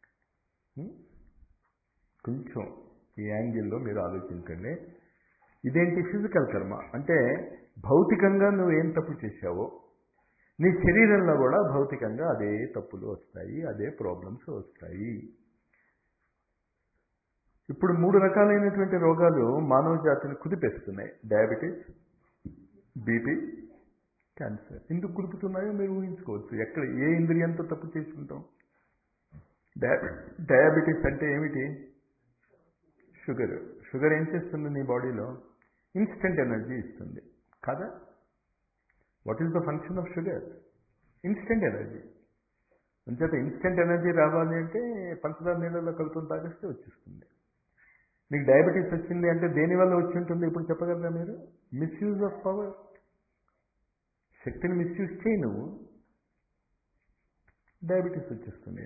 కొంచెం ఈ యాంగిల్లో మీరు ఆలోచించండి ఇదేంటి ఫిజికల్ కర్మ అంటే భౌతికంగా నువ్వు ఏం తప్పు చేశావో నీ శరీరంలో కూడా భౌతికంగా అదే తప్పులు వస్తాయి అదే ప్రాబ్లమ్స్ వస్తాయి ఇప్పుడు మూడు రకాలైనటువంటి రోగాలు మానవ జాతిని కుదిపేస్తున్నాయి డయాబెటీస్ బీపీ క్యాన్సర్ ఎందుకు కుదుపుతున్నాయో మీరు ఊహించుకోవచ్చు ఎక్కడ ఏ ఇంద్రియంతో తప్పు చేసుకుంటాం డయాబెటీస్ అంటే ఏమిటి షుగర్ షుగర్ ఏం చేస్తుంది నీ బాడీలో ఇన్స్టెంట్ ఎనర్జీ ఇస్తుంది కదా what is the function of sugar instant energy అంచేత ఇన్స్టెంట్ ఎనర్జీ రావాలి అంటే పంచదార నీళ్ళలో కలుపుకొని తాగిస్తే వచ్చేస్తుంది మీకు డయాబెటీస్ వచ్చింది అంటే దేనివల్ల వచ్చి ఉంటుంది ఇప్పుడు చెప్పగలరా మీరు మిస్యూజ్ ఆఫ్ పవర్ శక్తిని మిస్యూజ్ చేయి నువ్వు డయాబెటీస్ వచ్చేస్తుంది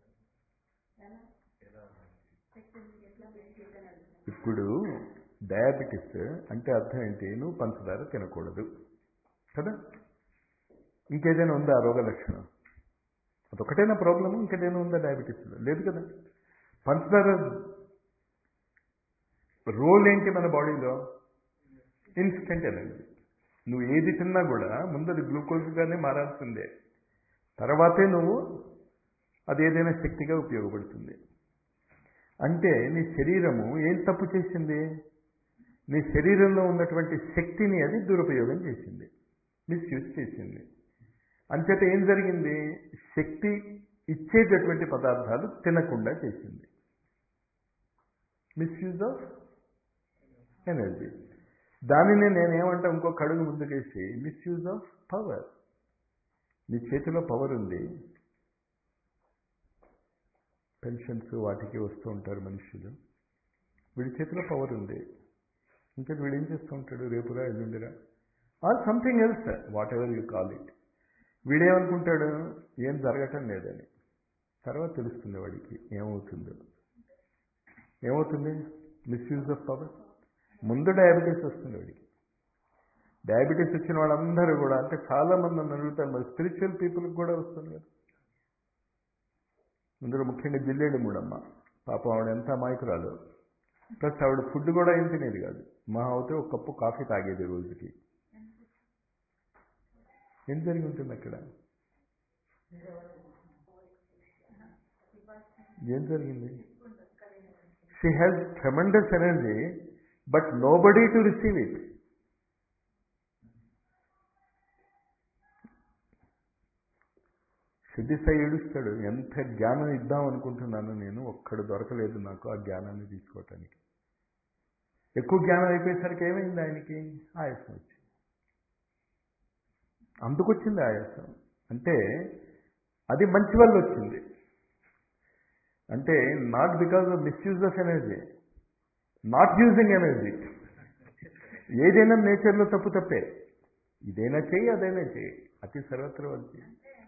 ఇప్పుడు డయాబెటీస్ అంటే అర్థం ఏంటి నువ్వు పంచదార తినకూడదు కదా ఇంకేదైనా ఉందా ఆ రోగ లక్షణం అదొకటేనా ప్రాబ్లము ఇంకేదైనా ఉందా డయాబెటీస్లో లేదు కదా పంచదార రోల్ ఏంటి మన బాడీలో ఇన్స్టెంట్ ఎనర్జీ నువ్వు ఏది తిన్నా కూడా ముందు అది గ్లూకోజ్గానే మారాల్సిందే తర్వాతే నువ్వు అది ఏదైనా శక్తిగా ఉపయోగపడుతుంది అంటే నీ శరీరము ఏం తప్పు చేసింది నీ శరీరంలో ఉన్నటువంటి శక్తిని అది దురుపయోగం చేసింది మిస్యూజ్ చేసింది అంచేత ఏం జరిగింది శక్తి ఇచ్చేటటువంటి పదార్థాలు తినకుండా చేసింది మిస్యూజ్ ఆఫ్ ఎనర్జీ దానిని నేనేమంటా ఇంకో కడుగు ముందుకేసి మిస్యూజ్ ఆఫ్ పవర్ నీ చేతిలో పవర్ ఉంది పెన్షన్స్ వాటికి వస్తూ ఉంటారు మనుషులు వీడి చేతిలో పవర్ ఉంది ఇంకా వీడు ఏం చేస్తూ ఉంటాడు రేపురా ఎల్లుండిరా or something else whatever you call it వీడేమనుకుంటాడు ఏం జరగటం లేదని తర్వాత తెలుస్తుంది వాడికి ఏమవుతుందో ఏమవుతుంది మిస్యూజ్ ఆఫ్ పవర్ ముందు డయాబెటీస్ వస్తుంది వాడికి డయాబెటీస్ వచ్చిన వాళ్ళందరూ కూడా అంటే చాలా మంది నన్ను అడుగుతారు మరి స్పిరిచువల్ పీపుల్కి కూడా వస్తుంది కదా అందులో ముఖ్యంగా జిల్లేడు మూడమ్మ పాపం ఆవిడ ఎంత అమాయకురాలు ప్లస్ ఆవిడ ఫుడ్ కూడా ఏం తినేది కాదు మా అవుతే ఒక కప్పు కాఫీ తాగేది రోజుకి ఏం జరిగి ఉంటుంది అక్కడ ఏం జరిగింది she has tremendous energy but nobody to receive it సిద్ధిసాయి ఏడుస్తాడు ఎంత జ్ఞానం ఇద్దాం అనుకుంటున్నాను నేను ఒక్కడు దొరకలేదు నాకు ఆ జ్ఞానాన్ని తీసుకోవటానికి ఎక్కువ జ్ఞానం అయిపోయేసరికి ఏమైంది ఆయనకి ఆయాసం వచ్చింది అందుకొచ్చింది ఆయాసం అంటే అది మంచి వల్ల వచ్చింది అంటే not because of misuse of energy not using energy ఏదైనా నేచర్లో తప్పు తప్పే ఇదైనా చెయ్యి అదైనా చెయ్యి అతి సర్వత్ర వచ్చి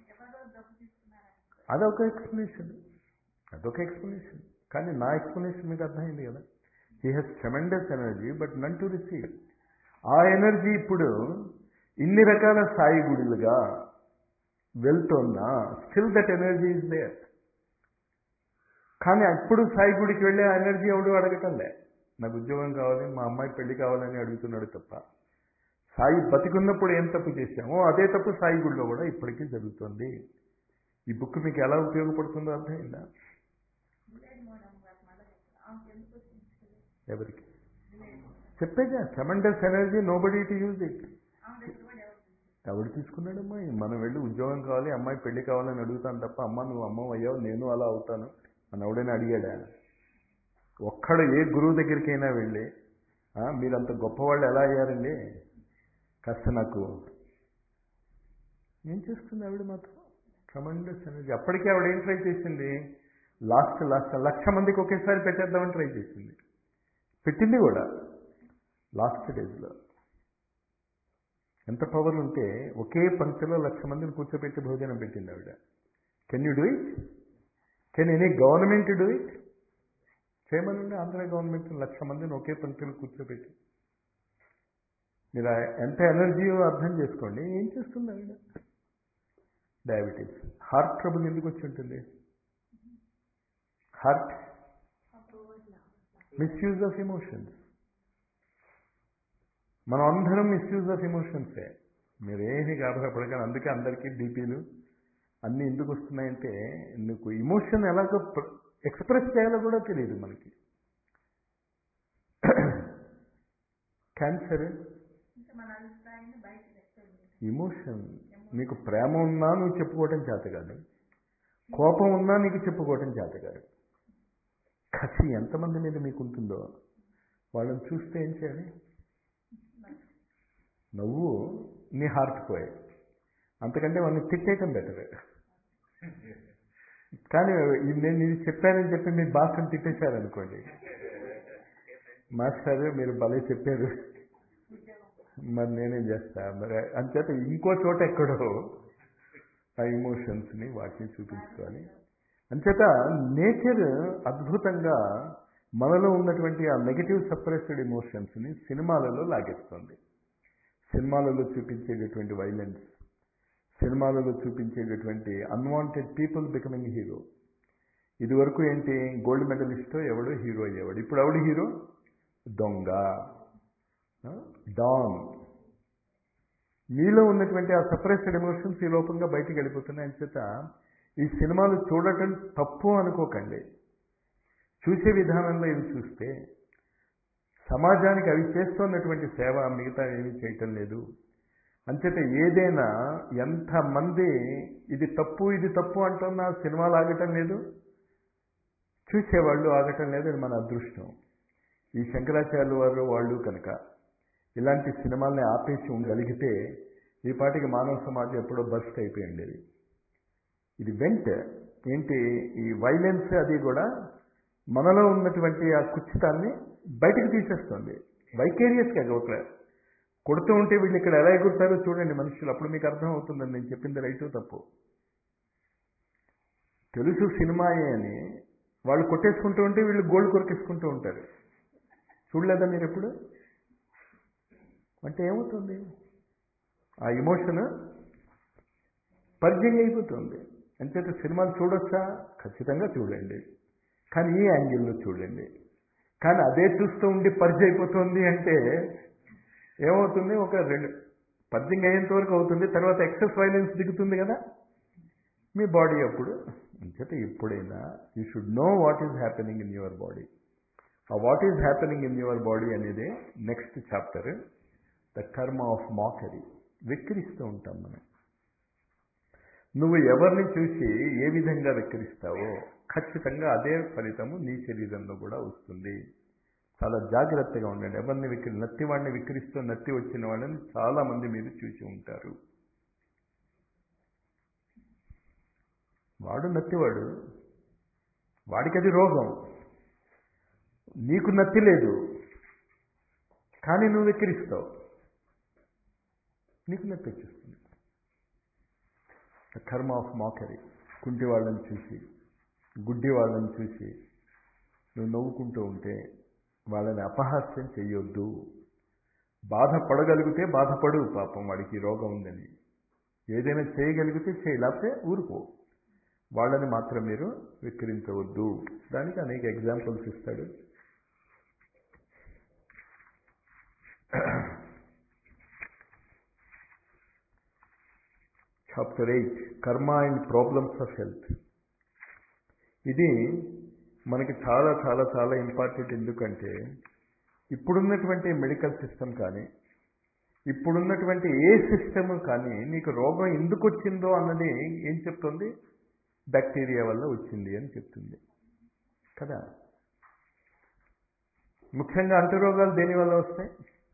అదొక ఎక్స్ప్లెనేషన్ అదొక ఎక్స్ప్లెనేషన్ కానీ నా ఎక్స్ప్లెనేషన్ మీకు అర్థమైంది కదా he has tremendous energy but none to receive ఆ ఎనర్జీ ఇప్పుడు ఇన్ని రకాల సాయి గుడులుగా వెళ్తున్నా still that energy is there కానీ అప్పుడు సాయి గుడికి వెళ్ళే ఆ ఎనర్జీ ఎవడు అడగటంలే నాకు ఉద్యోగం కావాలి మా అమ్మాయి పెళ్లి కావాలని అడుగుతున్నాడు తప్ప సాయి బతికున్నప్పుడు ఏం తప్పు చేశామో అదే తప్పు సాయి గుడిలో కూడా ఇప్పటికీ జరుగుతుంది ఈ బుక్ మీకు ఎలా ఉపయోగపడుతుందో అర్థమైందా ఎవరికి చెప్పేగా tremendous energy nobody to use it ఎవడు తీసుకున్నాడమ్మా మనం వెళ్ళి ఉద్యోగం కావాలి అమ్మాయి పెళ్లి కావాలని అడుగుతాను తప్ప అమ్మ నువ్వు అమ్మ అయ్యావు నేను అలా అవుతాను అని ఎవడైనా అడిగాడా ఒక్కడు ఏ గురువు దగ్గరికైనా వెళ్ళి మీరంత గొప్పవాళ్ళు ఎలా అయ్యారండి కాస్త నాకు ఏం చేస్తుంది ఆవిడ మాత్రం ట్రమండస్ ఎనర్జీ అప్పటికే ఆవిడ ఏం ట్రై చేసింది లాస్ట్ లాస్ట్ లక్ష మందికి ఒకేసారి పెట్టేద్దామని ట్రై చేసింది పెట్టింది కూడా లాస్ట్ డేస్లో ఎంత పవర్ ఉంటే ఒకే పంక్తిలో లక్ష మందిని కూర్చోబెట్టి భోజనం పెట్టింది ఆవిడ can you do it can any government do it చేయమనండి ఆంధ్ర గవర్నమెంట్ లక్ష మందిని ఒకే పంక్తిలో కూర్చోబెట్టి మీరు ఎంత ఎనర్జీయో అర్థం చేసుకోండి ఏం చేస్తుంది ఆవిడ డయాబెటీస్ హార్ట్ ట్రబుల్ ఎందుకు వచ్చి ఉంటుంది హార్ట్ మిస్యూజ్ ఆఫ్ ఎమోషన్స్ మనం అందరం మిస్యూజ్ ఆఫ్ ఎమోషన్సే మీరు ఏమీ గాబరపడకండి అందుకే అందరికీ బీపీలు అన్నీ ఎందుకు వస్తున్నాయంటే నీకు ఇమోషన్ ఎలాగో ఎక్స్ప్రెస్ చేయాలో కూడా తెలియదు మనకి క్యాన్సర్ ఇమోషన్ నీకు ప్రేమ ఉన్నా నువ్వు చెప్పుకోవటం చేత కాదు కోపం ఉన్నా నీకు చెప్పుకోవటం చేతగారు కసి ఎంతమంది మీద మీకు ఉంటుందో వాళ్ళని చూస్తే ఏం చేయాలి నవ్వు నీ హార్ట్ పోయే అంతకంటే వాళ్ళని తిట్టేయటం బెటర్ కానీ ఇది నేను ఇది చెప్పానని చెప్పి మీ బాస్ని తిట్టేశారనుకోండి మాస్టర్ మీరు భలే చెప్పారు మరి నేనేం చేస్తా మరి అంచేత ఇంకో చోట ఎక్కడో ఆ ఎమోషన్స్ని వాటిని చూపించుకోవాలి అంచేత నేచర్ అద్భుతంగా మనలో ఉన్నటువంటి ఆ నెగిటివ్ సప్రెస్డ్ ఎమోషన్స్ని సినిమాలలో లాగేస్తుంది సినిమాలలో చూపించేటటువంటి వైలెన్స్ సినిమాలలో చూపించేటటువంటి అన్వాంటెడ్ పీపుల్ బికమింగ్ హీరో ఇదివరకు ఏంటి గోల్డ్ మెడలిస్టో ఎవడో హీరో అయ్యేవాడు ఇప్పుడు ఎవడు హీరో దొంగ డాన్ మీలో ఉన్నటువంటి ఆ సపరేటెడ్ ఎమోషన్స్ ఈ లోపంగా బయటికి వెళ్ళిపోతున్నాయి అంచేత ఈ సినిమాలు చూడటం తప్పు అనుకోకండి చూసే విధానంలో ఇవి చూస్తే సమాజానికి అవి చేస్తున్నటువంటి సేవ మిగతా ఏమీ చేయటం లేదు అంచేత ఏదైనా ఎంతమంది ఇది తప్పు ఇది తప్పు అంటున్నా సినిమాలు ఆగటం లేదు చూసేవాళ్ళు ఆగటం లేదు అది మన అదృష్టం ఈ శంకరాచార్యుల వారు వాళ్ళు కనుక ఇలాంటి సినిమాల్ని ఆపేసి ఉండగలిగితే ఈ పాటికి మానవ సమాజం ఎప్పుడో బస్ట్ అయిపోయి ఉండేది ఇది వెంట ఏంటి ఈ వైలెన్స్ అది కూడా మనలో ఉన్నటువంటి ఆ కుచితాన్ని బయటకు తీసేస్తుంది వైకేరియస్గా ఒక కొడుతూ ఉంటే వీళ్ళు ఇక్కడ ఎలా ఎగురుతారో చూడండి మనుషులు అప్పుడు మీకు అర్థం అవుతుందని నేను చెప్పింది రైటు తప్పు తెలుసు సినిమాయే అని వాళ్ళు కొట్టేసుకుంటూ ఉంటే వీళ్ళు గోల్డ్ కొరికేసుకుంటూ ఉంటారు చూడలేదా మీరు ఎప్పుడు అంటే ఏమవుతుంది ఆ ఎమోషన్ పర్జింగ్ అయిపోతుంది అంచేత సినిమాలు చూడొచ్చా ఖచ్చితంగా చూడండి కానీ ఈ యాంగిల్లో చూడండి కానీ అదే చూస్తూ ఉండి పర్జ్ అయిపోతుంది అంటే ఏమవుతుంది ఒక రెండు పర్జింగ్ అయ్యేంత వరకు అవుతుంది తర్వాత ఎక్సెస్ వైలెన్స్ దిగుతుంది కదా మీ బాడీ అప్పుడు అంచేత ఎప్పుడైనా you should know what is happening in your body ఆ what is happening in your body అనేది next chapter the karma of mockery వెక్కిరిస్తూ ఉంటాం మనం నువ్వు ఎవరిని చూసి ఏ విధంగా వెక్కిరిస్తావో ఖచ్చితంగా అదే ఫలితము నీ శరీరంలో కూడా వస్తుంది చాలా జాగ్రత్తగా ఉండండి ఎవరిని విక్రి నత్తి వాడిని విక్రిస్తూ నత్తి వచ్చిన వాళ్ళని చాలా మంది మీరు చూసి ఉంటారు వాడు నత్తివాడు వాడికి అది రోగం నీకు నత్తి లేదు కానీ నువ్వు వెక్కిరిస్తావు నీకు నత్తి వచ్చేస్తుంది కర్మ ఆఫ్ మాకరీ కుంటి వాళ్ళని చూసి గుడ్డి వాళ్ళని చూసి నువ్వు నవ్వుకుంటూ ఉంటే వాళ్ళని అపహాస్యం చెయ్యొద్దు బాధపడగలిగితే బాధపడు పాపం వాడికి రోగం ఉందని ఏదైనా చేయగలిగితే చేయి లేకపోతే ఊరుకో వాళ్ళని మాత్రం మీరు విక్రించవద్దు దానికి అనేక ఎగ్జాంపుల్స్ ఇస్తాడు chapter eight karma and problems of health ఇది మనకి చాలా చాలా చాలా ఇంపార్టెంట్ ఎందుకంటే ఇప్పుడున్నటువంటి మెడికల్ సిస్టమ్ కానీ ఇప్పుడున్నటువంటి ఏ సిస్టమ్ కానీ నీకు రోగం ఎందుకు వచ్చిందో అన్నది ఏం చెప్తుంది బ్యాక్టీరియా వల్ల వచ్చింది అని చెప్తుంది కదా ముఖ్యంగా అంటురోగాలు దేనివల్ల వస్తాయి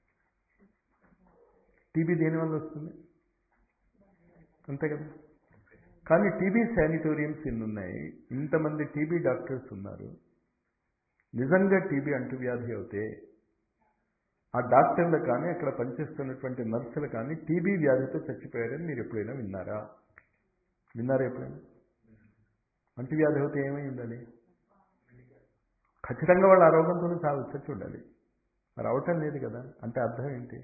టీబీ దేనివల్ల వస్తుంది అంతే కదా కానీ టీబీ శానిటోరియంస్ ఇన్ని ఉన్నాయి ఇంతమంది టీబీ డాక్టర్స్ ఉన్నారు నిజంగా టీబీ అంటువ్యాధి అవుతే ఆ డాక్టర్లు కానీ అక్కడ పనిచేస్తున్నటువంటి నర్సులు కానీ టీబీ వ్యాధితో చచ్చిపోయారని మీరు ఎప్పుడైనా విన్నారా విన్నారా ఎప్పుడైనా అంటువ్యాధి అవుతే ఏమై ఉండాలి ఖచ్చితంగా వాళ్ళు ఆ రోగంతో చావు చచ్చి ఉండాలి మరి అవటం లేదు కదా అంటే అర్థం ఏంటి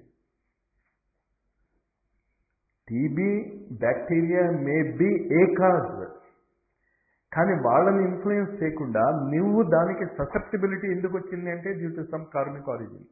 TB bacteria may be a cause కానీ వాళ్ళని ఇన్ఫ్లుయెన్స్ చేయకుండా నువ్వు దానికి ససెప్టిబిలిటీ ఎందుకు వచ్చింది అంటే due to some karmic origin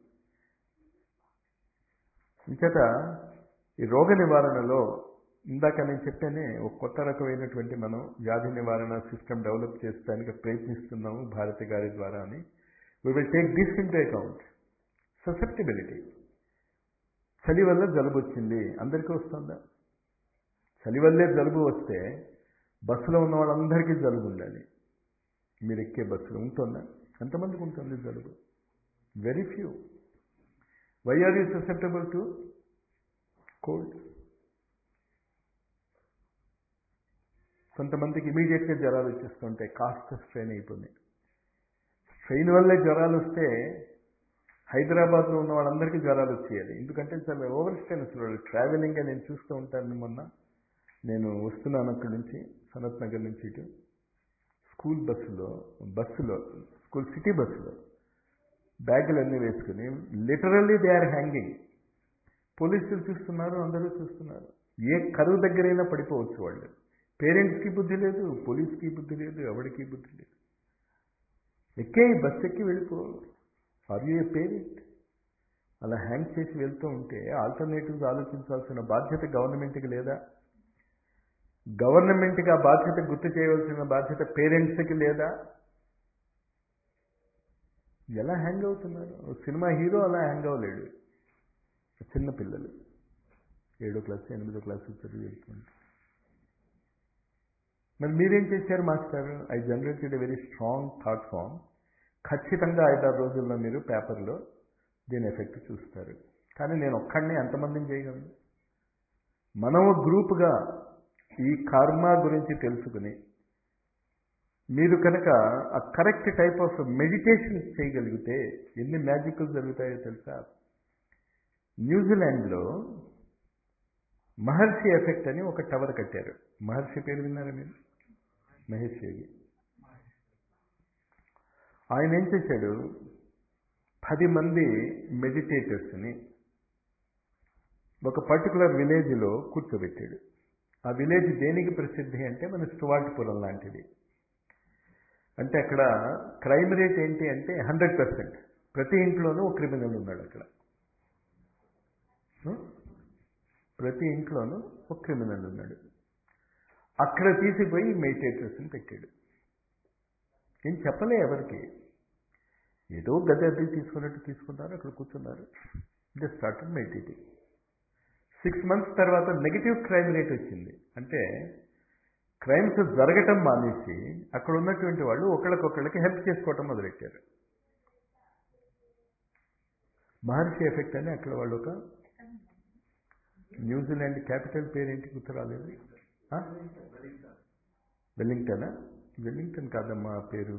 ఇంచేత ఈ రోగ నివారణలో ఇందాక నేను చెప్పానే ఒక కొత్త రకమైనటువంటి మనం వ్యాధి నివారణ సిస్టమ్ డెవలప్ చేయడానికి ప్రయత్నిస్తున్నాము భారతి గారి ద్వారా అని we will take this into account susceptibility చలి వల్ల జలుబు వచ్చింది అందరికీ వస్తుందా చలి వల్లే జలుబు వస్తే బస్సులో ఉన్న వాళ్ళందరికీ జలుబు ఉండాలి మీరు ఎక్కే బస్సులో ఉంటుందా ఎంతమందికి ఉంటుంది జలుబు very few why are you susceptible to cold కొంతమందికి ఇమీడియట్గా జ్వరాలు వచ్చేస్తుంటాయి కాస్త స్ట్రెయిన్ అయిపోయింది స్ట్రెయిన్ వల్లే జ్వరాలు వస్తే హైదరాబాద్లో ఉన్న వాళ్ళందరికీ జ్వరాలు వచ్చేయాలి ఎందుకంటే చాలా ఓవర్ స్ట్రెయిన్ అసలు ట్రావెలింగ్ నేను చూస్తూ ఉంటాను మొన్న నేను వస్తున్నాను అక్కడి నుంచి సనత్ నగర్ నుంచి ఇటు స్కూల్ బస్సులో బస్సులో స్కూల్ సిటీ బస్సులో బ్యాగులు అన్నీ వేసుకుని లిటరల్లీ దే ఆర్ హ్యాంగింగ్ పోలీసులు చూస్తున్నారు అందరూ చూస్తున్నారు ఏ కరువు దగ్గరైనా పడిపోవచ్చు వాళ్ళు పేరెంట్స్కి బుద్ధి లేదు పోలీస్కి బుద్ధి లేదు ఎవరికి బుద్ధి లేదు ఎక్కే బస్ ఎక్కి వెళ్ళిపో ఆర్ యూ ఏ పేరెంట్ అలా హ్యాంగ్ చేసి వెళ్తూ ఉంటే ఆల్టర్నేటివ్స్ ఆలోచించాల్సిన బాధ్యత గవర్నమెంట్కి లేదా గవర్నమెంట్కి ఆ బాధ్యత గుర్తు చేయవలసిన బాధ్యత పేరెంట్స్కి లేదా ఎలా హ్యాంగ్ అవుతున్నారు సినిమా హీరో అలా హ్యాంగ్ అవ్వలేడు చిన్న పిల్లలు ఏడో క్లాస్ ఎనిమిదో క్లాస్ చదివి వెళ్తుంటారు మరి మీరేం చేశారు master I generated a very strong thought form ఖచ్చితంగా ఐదారు రోజుల్లో మీరు పేపర్లో దీని ఎఫెక్ట్ చూస్తారు కానీ నేను ఒక్కడిని ఎంతమందిని చేయగలను మనం గ్రూప్గా ఈ కర్మ గురించి తెలుసుకుని మీరు కనుక ఆ కరెక్ట్ టైప్ ఆఫ్ మెడిటేషన్ చేయగలిగితే ఎన్ని మ్యాజిక్లు జరుగుతాయో తెలుసా న్యూజిలాండ్లో మహర్షి ఎఫెక్ట్ అని ఒక టవర్ కట్టారు మహర్షి పేరు విన్నారా మీరు మహేష్ యోగి ఆయన ఏం చేశాడు పది మంది మెడిటేటర్స్ని ఒక పర్టికులర్ విలేజ్లో కూర్చోబెట్టాడు ఆ విలేజ్ దేనికి ప్రసిద్ధి అంటే మన స్టువార్ట్పురం లాంటిది అంటే అక్కడ క్రైమ్ రేట్ ఏంటి అంటే హండ్రెడ్ పర్సెంట్ ప్రతి ఇంట్లోనూ ఒక క్రిమినల్ ఉన్నాడు అక్కడ ప్రతి ఇంట్లోనూ ఒక క్రిమినల్ ఉన్నాడు అక్కడ తీసిపోయి మెడిటేటర్స్ని పెట్టాడు ఏం చెప్పలే ఎవరికి ఏదో గది అది తీసుకున్నట్టు తీసుకున్నారు అక్కడ కూర్చున్నారు they start meditating six months తర్వాత నెగిటివ్ క్రైమ్ రేట్ వచ్చింది అంటే క్రైమ్స్ జరగటం మానేసి అక్కడ ఉన్నటువంటి వాళ్ళు ఒకళ్ళకొకళ్ళకి హెల్ప్ చేసుకోవటం మొదలెట్టారు మహర్షి ఎఫెక్ట్ అని అక్కడ వాళ్ళు ఒక న్యూజిలాండ్ క్యాపిటల్ పేరేంటి గుర్తు రాలేదు వెల్లింగ్టనా వెల్లింగ్టన్ కాదమ్మా పేరు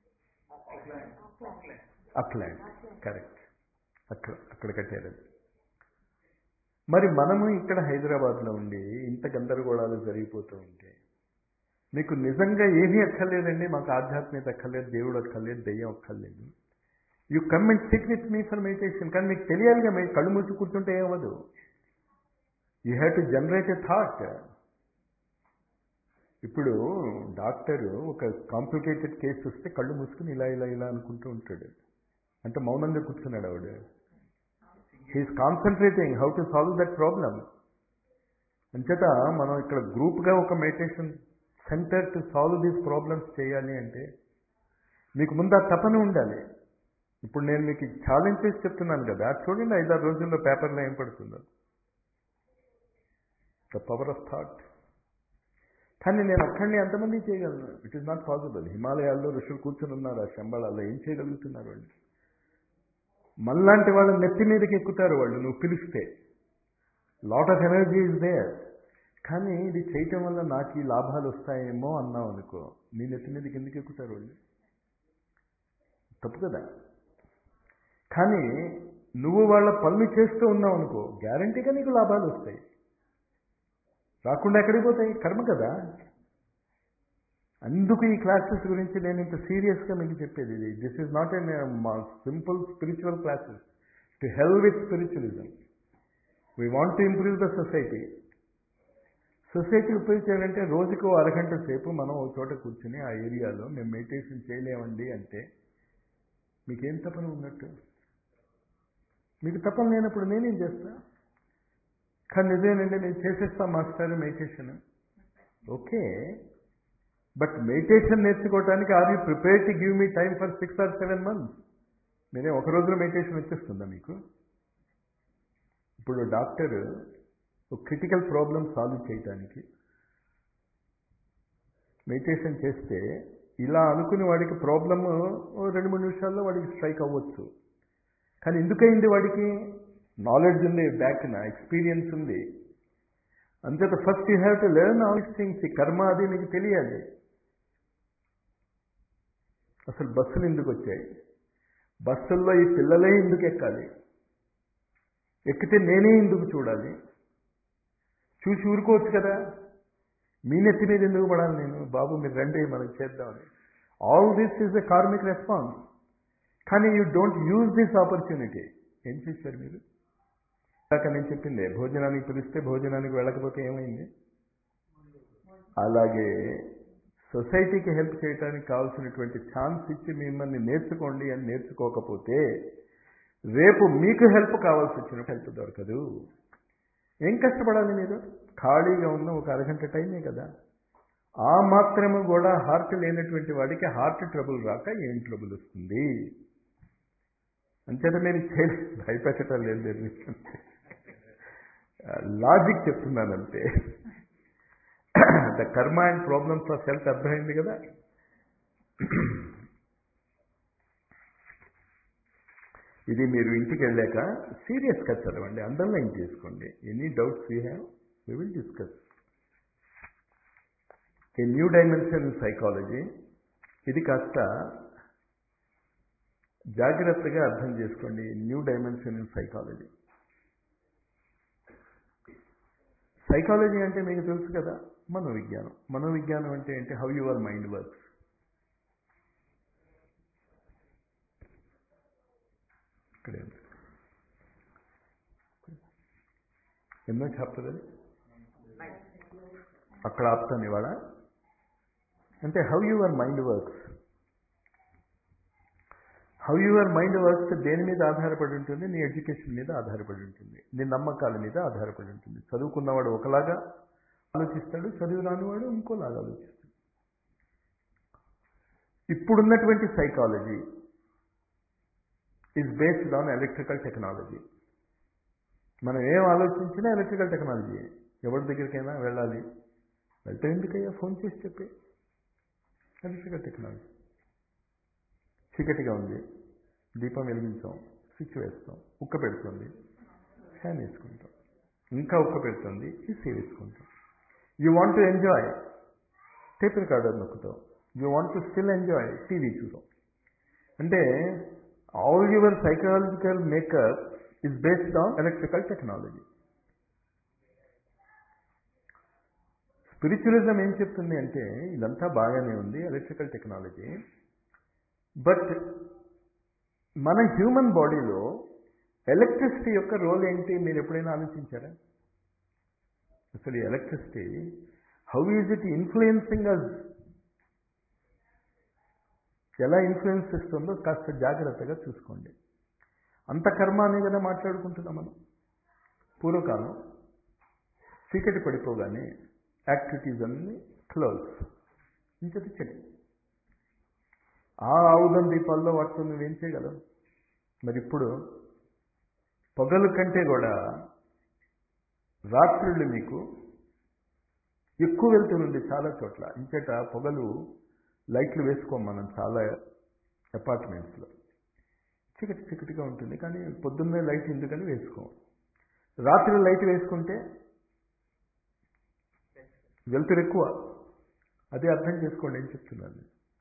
అక్లాండ్ కరెక్ట్ అక్కడ అక్కడ కట్టారు అది మరి మనము ఇక్కడ హైదరాబాద్లో ఉండి ఇంత గందరగోళాలు జరిగిపోతూ ఉంటే మీకు నిజంగా ఏమీ అక్కర్లేదండి మాకు ఆధ్యాత్మికత అక్కర్లేదు దేవుడు అక్కర్లేదు దెయ్యం అక్కర్లేదు you come and sit with me for meditation కానీ మీకు తెలియాలిగా మీరు కళ్ళు మూసి కూర్చుంటే ఏమవ్వదు you have to generate a thought ఇప్పుడు డాక్టరు ఒక కాంప్లికేటెడ్ కేసు వస్తే కళ్ళు మూసుకుని ఇలా ఇలా ఇలా అనుకుంటూ ఉంటాడు అంటే మౌనంగా కూర్చున్నాడు ఆవిడ he is concentrating how to solve that problem అంచేత మనం ఇక్కడ గ్రూప్గా ఒక meditation centre to solve these problems చేయాలి అంటే మీకు ముందు ఆ తపన ఉండాలి ఇప్పుడు నేను మీకు ఛాలెంజ్ చేసి చెప్తున్నాను కదా చూడండి ఐదారు రోజుల్లో పేపర్లో ఏం పడుతుందో ద పవర్ ఆఫ్ థాట్ కానీ నేను ఒక్కడిని ఎంతమంది చేయగలను ఇట్ ఈస్ నాట్ పాసిబుల్ హిమాలయాల్లో ఋషులు కూర్చుని ఉన్నారు ఆ శంబాళాల్లో ఏం చేయగలుగుతున్నారు వాళ్ళు మళ్ళాంటి వాళ్ళ నెత్తి మీదకి ఎక్కుతారు వాళ్ళు నువ్వు పిలిస్తే lot of energy is there కానీ ఇది చేయటం వల్ల నాకు ఈ లాభాలు వస్తాయేమో అన్నావు అనుకో నీ నెత్తి మీదకి ఎందుకు ఎక్కుతారు వాళ్ళు తప్పు కదా కానీ నువ్వు వాళ్ళ పనులు చేస్తూ ఉన్నావు అనుకో గ్యారంటీగా నీకు లాభాలు వస్తాయి రాకుండా ఎక్కడికి పోతాయి కర్మ కదా అందుకు ఈ క్లాసెస్ గురించి నేను ఇంత సీరియస్గా మీకు చెప్పేది ఇది this is not an simple spiritual classes to hell with spiritualism we want to improve the society society ఉపయోగించాలంటే రోజుకు అరగంట సేపు మనం ఒక చోట కూర్చుని ఆ ఏరియాలో మేము మెడిటేషన్ చేయలేమండి అంటే మీకేం తపన ఉన్నట్టు మీకు తపన లేనప్పుడు నేనేం చేస్తా కానీ నిజమేనండి నేను చేసేస్తా master meditation okay but meditation నేర్చుకోవడానికి are you prepare to give me time for six or seven months నేనే ఒక రోజులో మెడిటేషన్ వచ్చేస్తుందా మీకు ఇప్పుడు డాక్టర్ ఒక క్రిటికల్ ప్రాబ్లం సాల్వ్ చేయడానికి మెడిటేషన్ చేస్తే ఇలా అనుకుని వాడికి ప్రాబ్లమ్ రెండు మూడు నిమిషాల్లో వాడికి స్ట్రైక్ అవ్వచ్చు కానీ ఎందుకయింది వాడికి నాలెడ్జ్ ఉంది బ్యాక్న ఎక్స్పీరియన్స్ ఉంది అంచేత first you have to learn all these things ఈ కర్మ అది నీకు తెలియాలి అసలు బస్సులు ఎందుకు వచ్చాయి బస్సుల్లో ఈ పిల్లలే ఎందుకు ఎక్కాలి ఎక్కితే నేనే ఎందుకు చూడాలి చూసి ఊరుకోవచ్చు కదా మీ నెత్తి మీద ఎందుకు పడాలి నేను బాబు మీరు రండి మనం చేద్దామని all this is a karmic response కానీ you don't use this opportunity ఏం చేశారు మీరు ఇందాక నేను చెప్పిందే భోజనానికి పిలిస్తే భోజనానికి వెళ్ళకపోతే ఏమైంది అలాగే సొసైటీకి హెల్ప్ చేయడానికి కావాల్సినటువంటి ఛాన్స్ ఇచ్చి మిమ్మల్ని నేర్చుకోండి అని నేర్చుకోకపోతే రేపు మీకు హెల్ప్ కావాల్సి వచ్చిన హెల్ప్ దొరకదు ఏం కష్టపడాలి మీరు ఖాళీగా ఉన్న ఒక అరగంట టైమే కదా ఆ మాత్రము కూడా హార్ట్ లేనటువంటి వాడికి హార్ట్ ట్రబుల్ రాక ఏం ట్రబుల్ వస్తుంది అంచేత మీరు చేయలే భయపెట్టడం లేదు లేదు లాజిక్ చెప్తున్నానంతే the karma and problems of health అర్థమైంది కదా ఇది మీరు ఇంటికి వెళ్ళాక సీరియస్గా చదవండి అండర్లైన్ చేసుకోండి any doubts you have we will discuss a new dimension psychology ఇది కాస్త జాగ్రత్తగా అర్థం చేసుకోండి new dimension in psychology psychology అంటే మీకు తెలుసు కదా మనోవిజ్ఞానం మనోవిజ్ఞానం అంటే ఏంటి హౌ యువర్ మైండ్ వర్క్స్ ఇక్కడే ఉంది ఎన్నో చాప్టర్ అది అక్కడ ఆపుతాను ఇవాళ అంటే how your mind works how your mind works దేని మీద ఆధారపడి ఉంటుంది నీ ఎడ్యుకేషన్ మీద ఆధారపడి ఉంటుంది నీ నమ్మకాల మీద ఆధారపడి ఉంటుంది చదువుకున్నవాడు ఒకలాగా ఆలోచిస్తాడు చదువు రానివాడు ఇంకోలాగా ఆలోచిస్తాడు ఇప్పుడున్నటువంటి psychology is based on electrical technology మనం ఏం ఆలోచించినా ఎలక్ట్రికల్ టెక్నాలజీ ఎవరి దగ్గరికైనా వెళ్ళాలి వెళ్తే ఎందుకయ్యా ఫోన్ చేసి చెప్పి ఎలక్ట్రికల్ టెక్నాలజీ చీకటిగా ఉంది దీపం వెలిగించాం స్విచ్ వేస్తాం ఉక్క పెడుతుంది ఫ్యాన్ వేసుకుంటాం ఇంకా ఉక్క పెడుతుంది ఇసి వేసుకుంటాం you want to enjoy tape recorder నొక్కుతాం you want to still enjoy TV చూసాం అంటే all your psychological makeup is based on electrical technology spiritualism ఏం చెప్తుంది అంటే ఇదంతా బాగానే ఉంది ఎలక్ట్రికల్ టెక్నాలజీ బట్ మన హ్యూమన్ బాడీలో ఎలక్ట్రిసిటీ యొక్క రోల్ ఏంటి మీరు ఎప్పుడైనా ఆలోచించారా అసలు ఈ electricity how is it influencing us ఎలా ఇన్ఫ్లుయెన్స్ ఇస్తుందో కాస్త జాగ్రత్తగా చూసుకోండి అంత కర్మ అనే కదా మాట్లాడుకుంటున్నాం మనం పూర్వకాలం చీకటి పడిపోగానే యాక్టివిటీస్ అన్ని క్లోజ్ ఇంకది చెడు ఆ ఆవుదం దీపాల్లో వాటితో నువ్వేం చేయగలవు మరి ఇప్పుడు పొగల కంటే కూడా రాత్రుళ్ళు మీకు ఎక్కువ వెళ్తుంది చాలా చోట్ల ఇంచేట పొగలు లైట్లు వేసుకోం మనం చాలా అపార్ట్మెంట్స్లో చీకటి చీకటిగా ఉంటుంది కానీ పొద్దున్నే లైట్ ఎందుకని వేసుకోం రాత్రి లైట్ వేసుకుంటే వెలుతురు ఎక్కువ అదే అర్థం చేసుకోండి ఏం చెప్తున్నాను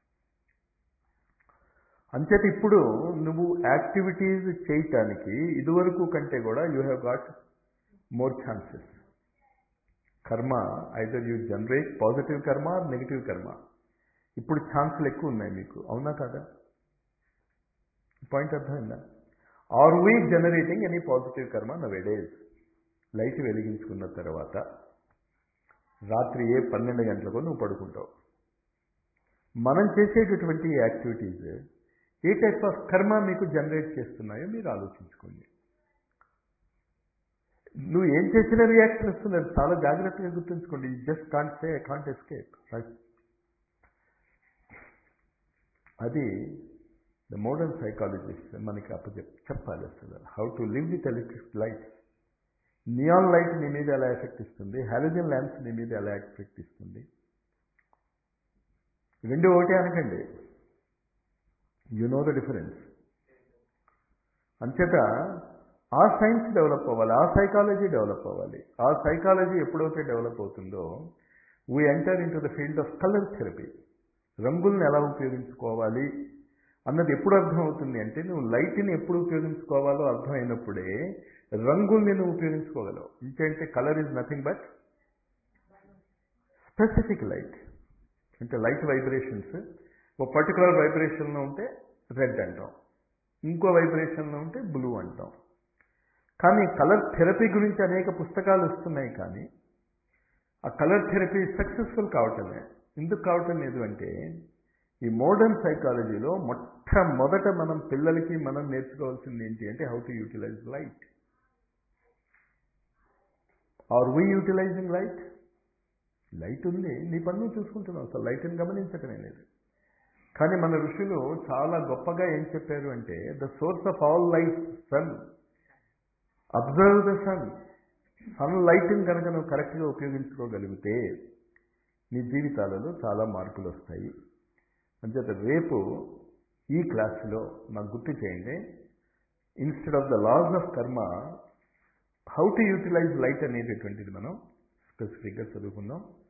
అంచేత ఇప్పుడు నువ్వు యాక్టివిటీస్ చేయటానికి ఇదివరకు కంటే కూడా you have got more chances karma either you generate positive karma or negative karma ఇప్పుడు ఛాన్సులు ఎక్కువ ఉన్నాయి మీకు అవునా కదా పాయింట్ అర్థమైందా are we generating any positive karma nowadays light వెలిగించుకున్న తర్వాత రాత్రి ఏ పన్నెండు గంటలకు నువ్వు పడుకుంటావు మనం చేసేటటువంటి యాక్టివిటీస్ ఏ టైప్ ఆఫ్ కర్మ మీకు జనరేట్ చేస్తున్నాయో మీరు ఆలోచించుకోండి నువ్వు ఏం చేసినా రియాక్షన్ వస్తుంది అది చాలా జాగ్రత్తగా గుర్తుంచుకోండి just can't say I can't escape అది ద మోడర్న్ సైకాలజిస్ట్ మనకి అప్పచెప్ చెప్పాలి అసలు how to live with electric light neon light నీ మీద ఎలా ఎఫెక్ట్ ఇస్తుంది హాలోజన్ ల్యాంప్స్ నీ మీద ఎలా ఎఫెక్ట్ ఇస్తుంది రెండు ఒకటే అనకండి యు నో ద డిఫరెన్స్ అంచేత ఆ సైన్స్ డెవలప్ అవ్వాలి ఆ సైకాలజీ డెవలప్ అవ్వాలి ఆ సైకాలజీ ఎప్పుడైతే డెవలప్ అవుతుందో we enter into the field of colour therapy రంగుల్ని ఎలా ఉపయోగించుకోవాలి అన్నది ఎప్పుడు అర్థమవుతుంది అంటే నువ్వు లైట్ని ఎప్పుడు ఉపయోగించుకోవాలో అర్థమైనప్పుడే రంగుల్ని నువ్వు ఉపయోగించుకోగలవు ఇంకేంటే colour is nothing but specific light అంటే లైట్ వైబ్రేషన్స్ ఒక పర్టికులర్ వైబ్రేషన్లో ఉంటే రెడ్ అంటాం ఇంకో వైబ్రేషన్లో ఉంటే బ్లూ అంటాం కానీ కలర్ థెరపీ గురించి అనేక పుస్తకాలు వస్తున్నాయి కానీ ఆ కలర్ థెరపీ సక్సెస్ఫుల్ కావటమే ఎందుకు కావటం లేదు అంటే ఈ మోడర్న్ సైకాలజీలో మొట్టమొదట మనం పిల్లలకి మనం నేర్చుకోవాల్సింది ఏంటి అంటే how to utilise light are we utilising light light ఉంది నీ పన్ను చూసుకుంటున్నావు అసలు లైట్ని గమనించటమే లేదు కానీ మన ఋషులు చాలా గొప్పగా ఏం చెప్పారు అంటే the source of all light sun observe the sun sun లైట్ని కనుక నువ్వు కరెక్ట్గా ఉపయోగించుకోగలిగితే నీ జీవితాలలో చాలా మార్పులు వస్తాయి అంచేత రేపు ఈ క్లాసులో నాకు గుర్తు చేయండి instead of the laws of karma how to utilise light అనేటటువంటిది మనం స్పెసిఫిక్గా చదువుకుందాం